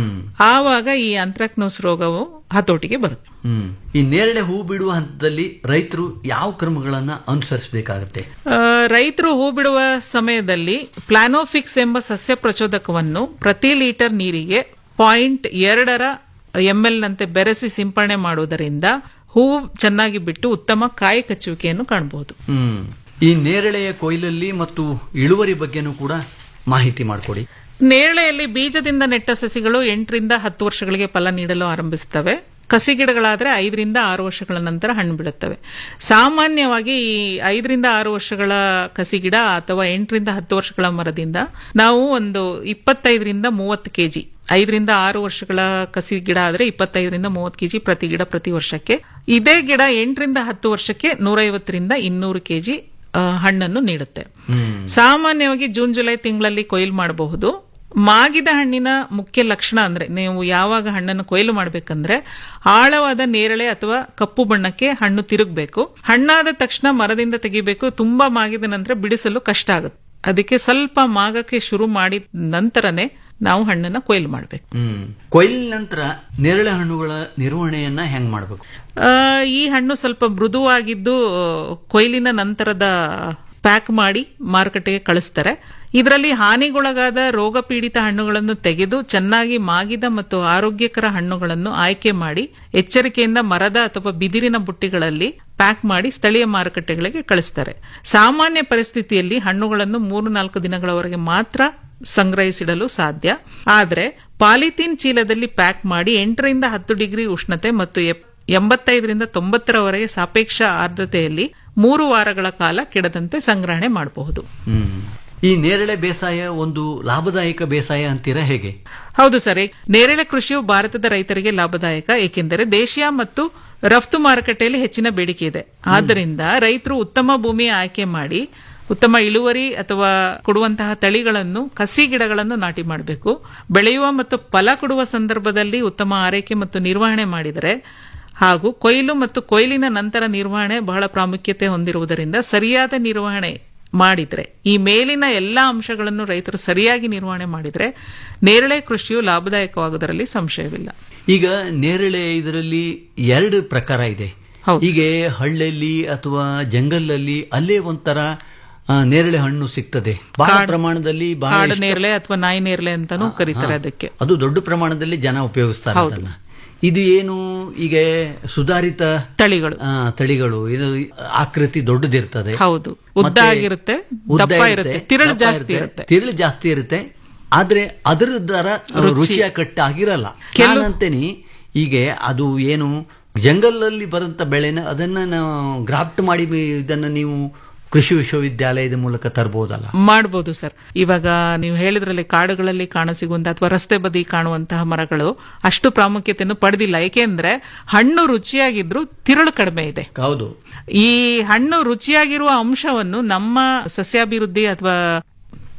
ಆವಾಗ ಈ ಆಂಥ್ರಾಕ್ನೋಸ್ ರೋಗವು ಹತೋಟಿಗೆ ಬರುತ್ತೆ ಹ್ಮ್ ಈ ನೇರಳೆ ಹೂ ಬಿಡುವ ಹಂತದಲ್ಲಿ ರೈತರು ಯಾವ ಕ್ರಮಗಳನ್ನ ಅನುಸರಿಸಬೇಕಾಗತ್ತೆ ರೈತರು ಹೂ ಬಿಡುವ ಸಮಯದಲ್ಲಿ ಪ್ಲಾನೋಫಿಕ್ಸ್ ಎಂಬ ಸಸ್ಯ ಪ್ರಚೋದಕವನ್ನು ಪ್ರತಿ ಲೀಟರ್ ನೀರಿಗೆ ಪಾಯಿಂಟ್ ಎರಡರ ಎಂಎಲ್ ನಂತೆ ಬೆರೆಸಿ ಸಿಂಪಡಣೆ ಮಾಡುವುದರಿಂದ ಹೂವು ಚೆನ್ನಾಗಿ ಬಿಟ್ಟು ಉತ್ತಮ ಕಾಯಿ ಕಚ್ಚುವಿಕೆಯನ್ನು ಕಾಣಬಹುದು ಹ್ಮ್ ಈ ನೇರಳೆಯ ಕೊಯ್ಲಲ್ಲಿ ಮತ್ತು ಇಳುವರಿ ಬಗ್ಗೆನೂ ಕೂಡ ಮಾಹಿತಿ ಮಾಡಿಕೊಡಿ ನೇರಳೆಯಲ್ಲಿ ಬೀಜದಿಂದ ನೆಟ್ಟ ಸಸಿಗಳು ಎಂಟರಿಂದ ಹತ್ತು ವರ್ಷಗಳಿಗೆ ಫಲ ನೀಡಲು ಆರಂಭಿಸುತ್ತವೆ ಕಸಿ ಗಿಡಗಳಾದ್ರೆ ಐದರಿಂದ ಆರು ವರ್ಷಗಳ ನಂತರ ಹಣ್ಣು ಬಿಡುತ್ತವೆ ಸಾಮಾನ್ಯವಾಗಿ ಈ ಐದರಿಂದ ಆರು ವರ್ಷಗಳ ಕಸಿ ಗಿಡ ಅಥವಾ ಎಂಟರಿಂದ ಹತ್ತು ವರ್ಷಗಳ ಮರದಿಂದ ನಾವು ಒಂದು ಇಪ್ಪತ್ತೈದರಿಂದ ಮೂವತ್ತು ಕೆಜಿ ಐದರಿಂದ ಆರು ವರ್ಷಗಳ ಕಸಿ ಗಿಡ ಆದ್ರೆ ಇಪ್ಪತ್ತೈದರಿಂದ ಮೂವತ್ತು ಕೆಜಿ ಪ್ರತಿ ಗಿಡ ಪ್ರತಿ ವರ್ಷಕ್ಕೆ ಇದೇ ಗಿಡ ಎಂಟರಿಂದ ಹತ್ತು ವರ್ಷಕ್ಕೆ ನೂರೈವತ್ತರಿಂದ ಇನ್ನೂರು ಕೆಜಿ ಆ, ಹಣ್ಣನ್ನು ನೀಡುತ್ತೆ ಸಾಮಾನ್ಯವಾಗಿ ಜೂನ್ ಜುಲೈ ತಿಂಗಳಲ್ಲಿ ಕೊಯ್ಲು ಮಾಡಬಹುದು ಮಾಗಿದ ಹಣ್ಣಿನ ಮುಖ್ಯ ಲಕ್ಷಣ ಅಂದ್ರೆ ನೀವು ಯಾವಾಗ ಹಣ್ಣನ್ನು ಕೊಯ್ಲು ಮಾಡಬೇಕಂದ್ರೆ ಆಳವಾದ ನೇರಳೆ ಅಥವಾ ಕಪ್ಪು ಬಣ್ಣಕ್ಕೆ ಹಣ್ಣು ತಿರುಗಬೇಕು ಹಣ್ಣಾದ ತಕ್ಷಣ ಮರದಿಂದ ತೆಗಿಬೇಕು ತುಂಬಾ ಮಾಗಿದ ನಂತರ ಬಿಡಿಸಲು ಕಷ್ಟ ಆಗುತ್ತೆ ಅದಕ್ಕೆ ಸ್ವಲ್ಪ ಮಾಗಕ್ಕೆ ಶುರು ಮಾಡಿದ ನಂತರನೇ ನಾವು ಹಣ್ಣನ್ನ ಕೊಯ್ಲು ಮಾಡಬೇಕು ಹ್ಮ್ ಕೊಯ್ಲಿನ ನಂತರ ನೇರಳೆ ಹಣ್ಣುಗಳ ನಿರ್ವಹಣೆಯನ್ನ ಹೆಂಗ್ ಮಾಡಬೇಕು ಆ, ಈ ಹಣ್ಣು ಸ್ವಲ್ಪ ಮೃದುವಾಗಿದ್ದು ಕೊಯ್ಲಿನ ನಂತರದ ಪ್ಯಾಕ್ ಮಾಡಿ ಮಾರುಕಟ್ಟೆಗೆ ಕಳಿಸ್ತಾರೆ ಇದರಲ್ಲಿ ಹಾನಿಗೊಳಗಾದ ರೋಗ ಪೀಡಿತ ಹಣ್ಣುಗಳನ್ನು ತೆಗೆದು ಚೆನ್ನಾಗಿ ಮಾಗಿದ ಮತ್ತು ಆರೋಗ್ಯಕರ ಹಣ್ಣುಗಳನ್ನು ಆಯ್ಕೆ ಮಾಡಿ ಎಚ್ಚರಿಕೆಯಿಂದ ಮರದ ಅಥವಾ ಬಿದಿರಿನ ಬುಟ್ಟಿಗಳಲ್ಲಿ ಪ್ಯಾಕ್ ಮಾಡಿ ಸ್ಥಳೀಯ ಮಾರುಕಟ್ಟೆಗಳಿಗೆ ಕಳಿಸ್ತಾರೆ ಸಾಮಾನ್ಯ ಪರಿಸ್ಥಿತಿಯಲ್ಲಿ ಹಣ್ಣುಗಳನ್ನು ಮೂರು ನಾಲ್ಕು ದಿನಗಳವರೆಗೆ ಮಾತ್ರ ಸಂಗ್ರಹಿಸಿಡಲು ಸಾಧ್ಯ ಆದರೆ ಪಾಲಿಥೀನ್ ಚೀಲದಲ್ಲಿ ಪ್ಯಾಕ್ ಮಾಡಿ ಎಂಟರಿಂದ ಹತ್ತು ಡಿಗ್ರಿ ಉಷ್ಣತೆ ಮತ್ತು ಎಪ್- ಎಂಬತ್ತೈದರಿಂದ ತೊಂಬತ್ತರವರೆಗೆ ಸಾಪೇಕ್ಷ ಆರ್ದ್ರತೆಯಲ್ಲಿ ಮೂರು ವಾರಗಳ ಕಾಲ ಕೆಡದಂತೆ ಸಂಗ್ರಹಣೆ ಮಾಡಬಹುದು ಹ್ಮ್ ಈ ನೇರಳೆ ಬೇಸಾಯ ಒಂದು ಲಾಭದಾಯಕ ಬೇಸಾಯ ಅಂತೀರಾ ಹೇಗೆ ಹೌದು ಸರ್ ನೇರಳೆ ಕೃಷಿಯು ಭಾರತದ ರೈತರಿಗೆ ಲಾಭದಾಯಕ ಏಕೆಂದರೆ ದೇಶೀಯ ಮತ್ತು ರಫ್ತು ಮಾರುಕಟ್ಟೆಯಲ್ಲಿ ಹೆಚ್ಚಿನ ಬೇಡಿಕೆ ಇದೆ ಆದ್ದರಿಂದ ರೈತರು ಉತ್ತಮ ಭೂಮಿ ಆಯ್ಕೆ ಮಾಡಿ ಉತ್ತಮ ಇಳುವರಿ ಅಥವಾ ಕೊಡುವಂತಹ ತಳಿಗಳನ್ನು ಕಸಿ ಗಿಡಗಳನ್ನು ನಾಟಿ ಮಾಡಬೇಕು ಬೆಳೆಯುವ ಮತ್ತು ಫಲ ಕೊಡುವ ಸಂದರ್ಭದಲ್ಲಿ ಉತ್ತಮ ಆರೈಕೆ ಮತ್ತು ನಿರ್ವಹಣೆ ಮಾಡಿದರೆ ಹಾಗೂ ಕೊಯ್ಲು ಮತ್ತು ಕೊಯ್ಲಿನ ನಂತರ ನಿರ್ವಹಣೆ ಬಹಳ ಪ್ರಾಮುಖ್ಯತೆ ಹೊಂದಿರುವುದರಿಂದ ಸರಿಯಾದ ನಿರ್ವಹಣೆ ಮಾಡಿದ್ರೆ ಈ ಮೇಲಿನ ಎಲ್ಲಾ ಅಂಶಗಳನ್ನು ರೈತರು ಸರಿಯಾಗಿ ನಿರ್ವಹಣೆ ಮಾಡಿದ್ರೆ ನೇರಳೆ ಕೃಷಿಯು ಲಾಭದಾಯಕವಾಗುವುದರಲ್ಲಿ ಸಂಶಯವಿಲ್ಲ ಈಗ ನೇರಳೆ ಇದರಲ್ಲಿ ಎರಡು ಪ್ರಕಾರ ಇದೆ ಹೌದು. ಹೀಗೆ ಹಳ್ಳಿಯಲ್ಲಿ ಅಥವಾ ಜಂಗಲಲ್ಲಿ ಅಲ್ಲೇ ಒಂಥರ ಆ, ನೇರಳೆ ಹಣ್ಣು ಸಿಗ್ತದೆ ಬಹಳ ಪ್ರಮಾಣದಲ್ಲಿ ಬಹಳ ಕಾಡು ಇಷ್ಟ- ನೇರಳೆ ಅಥವಾ ನಾಯಿ ನೇರಳೆ ಅಂತಾನೂ ಕರೀತಾರೆ ಹಾ. ಅದಕ್ಕೆ ಅದು ದೊಡ್ಡ ಪ್ರಮಾಣದಲ್ಲಿ ಜನ ಉಪಯೋಗಿಸ್ತಾರೆ ಹೌದು. ಅದನ್ನ ಇದು ಏನು ಈಗ ಸುಧಾರಿತ ತಳಿಗಳು ಆ, ತಳಿಗಳು ಇದು ಆಕೃತಿ ದೊಡ್ಡದಿರ್ತದೆ ಹೌದು. ಉದ್ದ ಮತ್ತೆ ಆಗಿರುತ್ತೆ, ಉದ್ದ ದಪ್ಪ ಇರುತ್ತೆ, ತಿರುಳು ದಪ್ಪ ಜಾಸ್ತಿ ಇರುತ್ತೆ. ತಿರುಳು ಜಾಸ್ತಿ ಇರುತ್ತೆ ಆದ್ರೆ ಅದರ ದರ ರುಚಿ. ರುಚಿಯ ಕಟ್ಟಾಗಿರಲ್ಲ ಕೆಲವು- ನಾನಂತೇನಿ ಹೀಗೆ ಅದು ಏನು ಜಂಗಲಲ್ಲಿ ಬರುವಂತ ಬೆಳೆನ ಅದನ್ನ ನಾವು ಗ್ರಾಫ್ಟ್ ಮಾಡಿ ಇದನ್ನ ನೀವು ಕೃಷಿ ವಿಶ್ವವಿದ್ಯಾಲಯದ ಮೂಲಕ ತರಬಹುದಲ್ಲ ಮಾಡಬಹುದು ಸರ್ ಇವಾಗ ನೀವು ಹೇಳಿದ್ರಲ್ಲಿ ಕಾಡುಗಳಲ್ಲಿ ಕಾಣಸಿಗುವಂತ ಅಥವಾ ರಸ್ತೆ ಬದಿ ಕಾಣುವಂತಹ ಮರಗಳು ಅಷ್ಟು ಪ್ರಾಮುಖ್ಯತೆಯನ್ನು ಪಡೆದಿಲ್ಲ ಏಕೆಂದ್ರೆ ಹಣ್ಣು ರುಚಿಯಾಗಿದ್ರು ತಿರುಳು ಕಡಿಮೆ ಇದೆ ಹೌದು ಈ ಹಣ್ಣು ರುಚಿಯಾಗಿರುವ ಅಂಶವನ್ನು ನಮ್ಮ ಸಸ್ಯಾಭಿವೃದ್ಧಿ ಅಥವಾ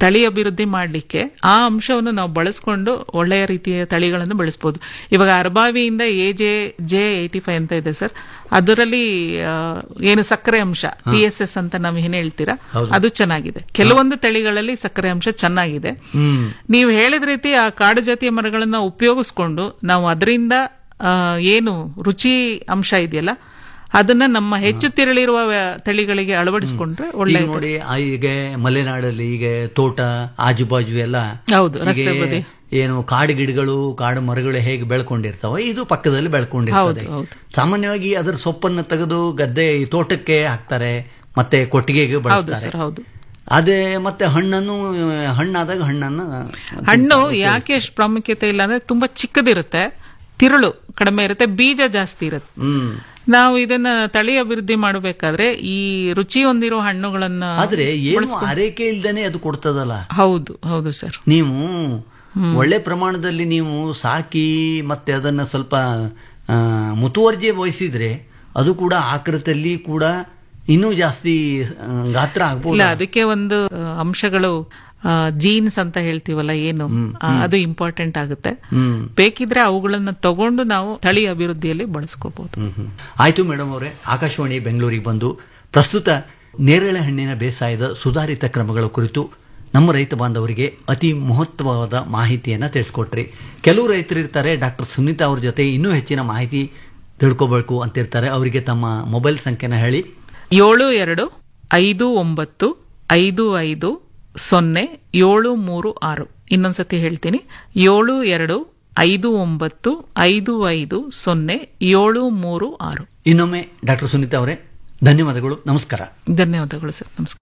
ತಳಿ ಅಭಿವೃದ್ಧಿ ಮಾಡಲಿಕ್ಕೆ ಆ ಅಂಶವನ್ನು ನಾವು ಬಳಸ್ಕೊಂಡು ಒಳ್ಳೆಯ ರೀತಿಯ ತಳಿಗಳನ್ನು ಬೆಳೆಸಬಹುದು ಇವಾಗ ಅರಬಾವಿಯಿಂದ A J J eighty five ಅಂತ ಇದೆ ಸರ್ ಅದರಲ್ಲಿ ಆ, ಏನು ಸಕ್ಕರೆ ಅಂಶ ಟಿ ಎಸ್ ಎಸ್ ಅಂತ ನಾವು ಏನ್ ಹೇಳ್ತೀರಾ ಅದು ಚೆನ್ನಾಗಿದೆ ಕೆಲವೊಂದು ತಳಿಗಳಲ್ಲಿ ಸಕ್ಕರೆ ಅಂಶ ಚೆನ್ನಾಗಿದೆ ಹ್ಮ್ ನೀವು ಹೇಳಿದ ರೀತಿ ಆ ಕಾಡು ಜಾತಿಯ ಮರಗಳನ್ನ ಉಪಯೋಗಿಸ್ಕೊಂಡು ನಾವು ಅದರಿಂದ ಏನು ರುಚಿ ಅಂಶ ಇದೆಯಲ್ಲ ಅದನ್ನ ನಮ್ಮ ಹೆಚ್ಚು ತಿರಳಿರುವ ವ್ಯ- ತಳಿಗಳಿಗೆ ಅಳವಡಿಸಿಕೊಂಡ್ರೆ ಒಳ್ಳೆ ಈಗ ನೋಡಿ ಆ ಈಗ ಮಲೆನಾಡಲ್ಲಿ ಈಗ ತೋಟ ಆಜುಬಾಜು ಎಲ್ಲ ಹೌದು, ಈಗ ರಸ್ತೆ ಬದಿ. ಏನು ಕಾಡು ಗಿಡಗಳು ಕಾಡು ಮರಗಳು ಹೇಗೆ ಬೆಳ್ಕೊಂಡಿರ್ತಾವ ಇದು ಪಕ್ಕದಲ್ಲಿ ಬೆಳ್ಕೊಂಡಿರ್ತದೆ ಹೌದು, ಹೌದು. ಸಾಮಾನ್ಯವಾಗಿ ಅದರ ಸೊಪ್ಪನ್ನು ತೆಗೆದು ಗದ್ದೆ ಈ ತೋಟಕ್ಕೆ ಹಾಕ್ತಾರೆ ಮತ್ತೆ ಕೊಟ್ಟಿಗೆಗೆ ಹೌದು ಬಳಸ್ತಾರೆ ಸರ್ ಹೌದು ಅದೇ ಮತ್ತೆ ಹಣ್ಣನ್ನು ಹಣ್ಣಾದಾಗ ಹಣ್ಣನ್ನ ಹಣ್ಣು ಯಾಕೆ ಅಷ್ಟು ಪ್ರಾಮುಖ್ಯತೆ ಇಲ್ಲ ಅಂದ್ರೆ ತುಂಬಾ ಚಿಕ್ಕದಿರುತ್ತೆ ತಿರುಳು ಕಡಿಮೆ ಇರುತ್ತೆ ಬೀಜ ಜಾಸ್ತಿ ಇರುತ್ತೆ ಹ್ಮ್ ನಾವು ಇದನ್ನ ತಳಿ ಅಭಿವೃದ್ಧಿ ಮಾಡಬೇಕಾದ್ರೆ ಈ ರುಚಿ ಹೊಂದಿರೋ ಹಣ್ಣುಗಳನ್ನ ಆದ್ರೆ ಏನು ಆರೈಕೆ ಇಲ್ದೇನೆ ಅದು ಕೊಡ್ತದಲ್ಲ ಹೌದು ಹೌದು ಸರ್ ನೀವು ಒಳ್ಳೆ ಪ್ರಮಾಣದಲ್ಲಿ ನೀವು ಸಾಕಿ ಮತ್ತೆ ಅದನ್ನ ಸ್ವಲ್ಪ ಆ, ಮುತುವರ್ಜಿ ವಹಿಸಿದ್ರೆ ಅದು ಕೂಡ ಆಕೃತಿಯಲ್ಲಿ ಕೂಡ ಇನ್ನೂ ಜಾಸ್ತಿ ಆ, ಗಾತ್ರ ಇಲ್ಲ ಆಗ್ಬೋದು ಅದಕ್ಕೆ ಒಂದು ಆ, ಅಂಶಗಳು ಜೀನ್ಸ್ ಅಂತ ಹೇಳ್ತೀವಲ್ಲ ಏನು ಆ, ಅದು ಇಂಪಾರ್ಟೆಂಟ್ ಆಗುತ್ತೆ ಹ್ಮ್ ಬೇಕಿದ್ರೆ ಅವುಗಳನ್ನ ತಗೊಂಡು ನಾವು ತಳಿ ಅಭಿವೃದ್ಧಿಯಲ್ಲಿ ಬಳಸ್ಕೋಬಹುದು ಹ್ಮ್, ಹ್ಮ್. ಆಯ್ತು ಮೇಡಮ್ ಅವರೇ ಆಕಾಶವಾಣಿ ಬೆಂಗಳೂರಿಗೆ ಬಂದು ಪ್ರಸ್ತುತ ನೇರಳೆ ಹಣ್ಣಿನ ಬೇಸಾಯದ ಸುಧಾರಿತ ಕ್ರಮಗಳ ಕುರಿತು ನಮ್ಮ ರೈತ ಬಾಂಧವರಿಗೆ ಅತಿ ಮಹತ್ವವಾದ ಮಾಹಿತಿಯನ್ನ ತಿಳಿಸ್ಕೊಟ್ರಿ ಕೆಲವು ರೈತರು ಇರ್ತಾರೆ ಡಾಕ್ಟರ್ ಸುನೀತಾ ಅವ್ರ ಜೊತೆ ಇನ್ನೂ ಹೆಚ್ಚಿನ ಮಾಹಿತಿ ತಿಳ್ಕೊಬೇಕು ಅಂತಿರ್ತಾರೆ ಅವರಿಗೆ ತಮ್ಮ ಮೊಬೈಲ್ ಸಂಖ್ಯೆನ ಹೇಳಿ ಏಳು ಎರಡು ಐದು ಒಂಬತ್ತು ಐದು ಐದು ಸೊನ್ನೆ ಏಳು ಮೂರು ಆರು ಇನ್ನೊಂದ್ಸತಿ ಹೇಳ್ತೀನಿ ಏಳು ಎರಡು ಐದು ಒಂಬತ್ತು ಐದು ಐದು ಸೊನ್ನೆ ಏಳು ಮೂರು ಆರು ಇನ್ನೊಮ್ಮೆ ಡಾಕ್ಟರ್ ಸುನೀತಾ ಅವರೇ ಧನ್ಯವಾದಗಳು ನಮಸ್ಕಾರ ಧನ್ಯವಾದಗಳು ಸರ್ ನಮಸ್ಕಾರ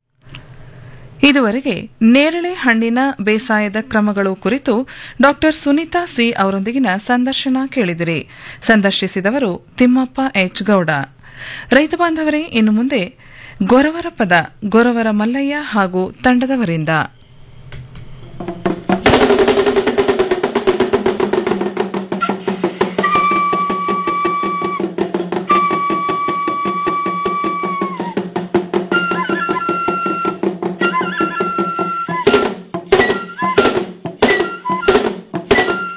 ಇದುವರೆಗೆ ನೇರಳೆ ಹಣ್ಣಿನ ಬೇಸಾಯದ ಕ್ರಮಗಳು ಕುರಿತು ಡಾಕ್ಟರ್ ಸುನೀತಾ ಸಿ ಅವರೊಂದಿಗಿನ ಸಂದರ್ಶನ ಕೇಳಿದಿರಿ ಸಂದರ್ಶಿಸಿದವರು ತಿಮ್ಮಪ್ಪ ಎಚ್ ಗೌಡ ರೈತ ಬಾಂಧವರೇ ಇನ್ನು ಮುಂದೆ ಗೊರವರ ಪದ ಗೊರವರ ಮಲ್ಲಯ್ಯ ಹಾಗೂ ತಂಡದವರಿಂದ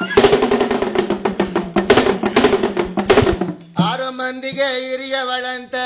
ಆರು ಮಂದಿಗೆ ಹಿರಿಯವಳಂತೆ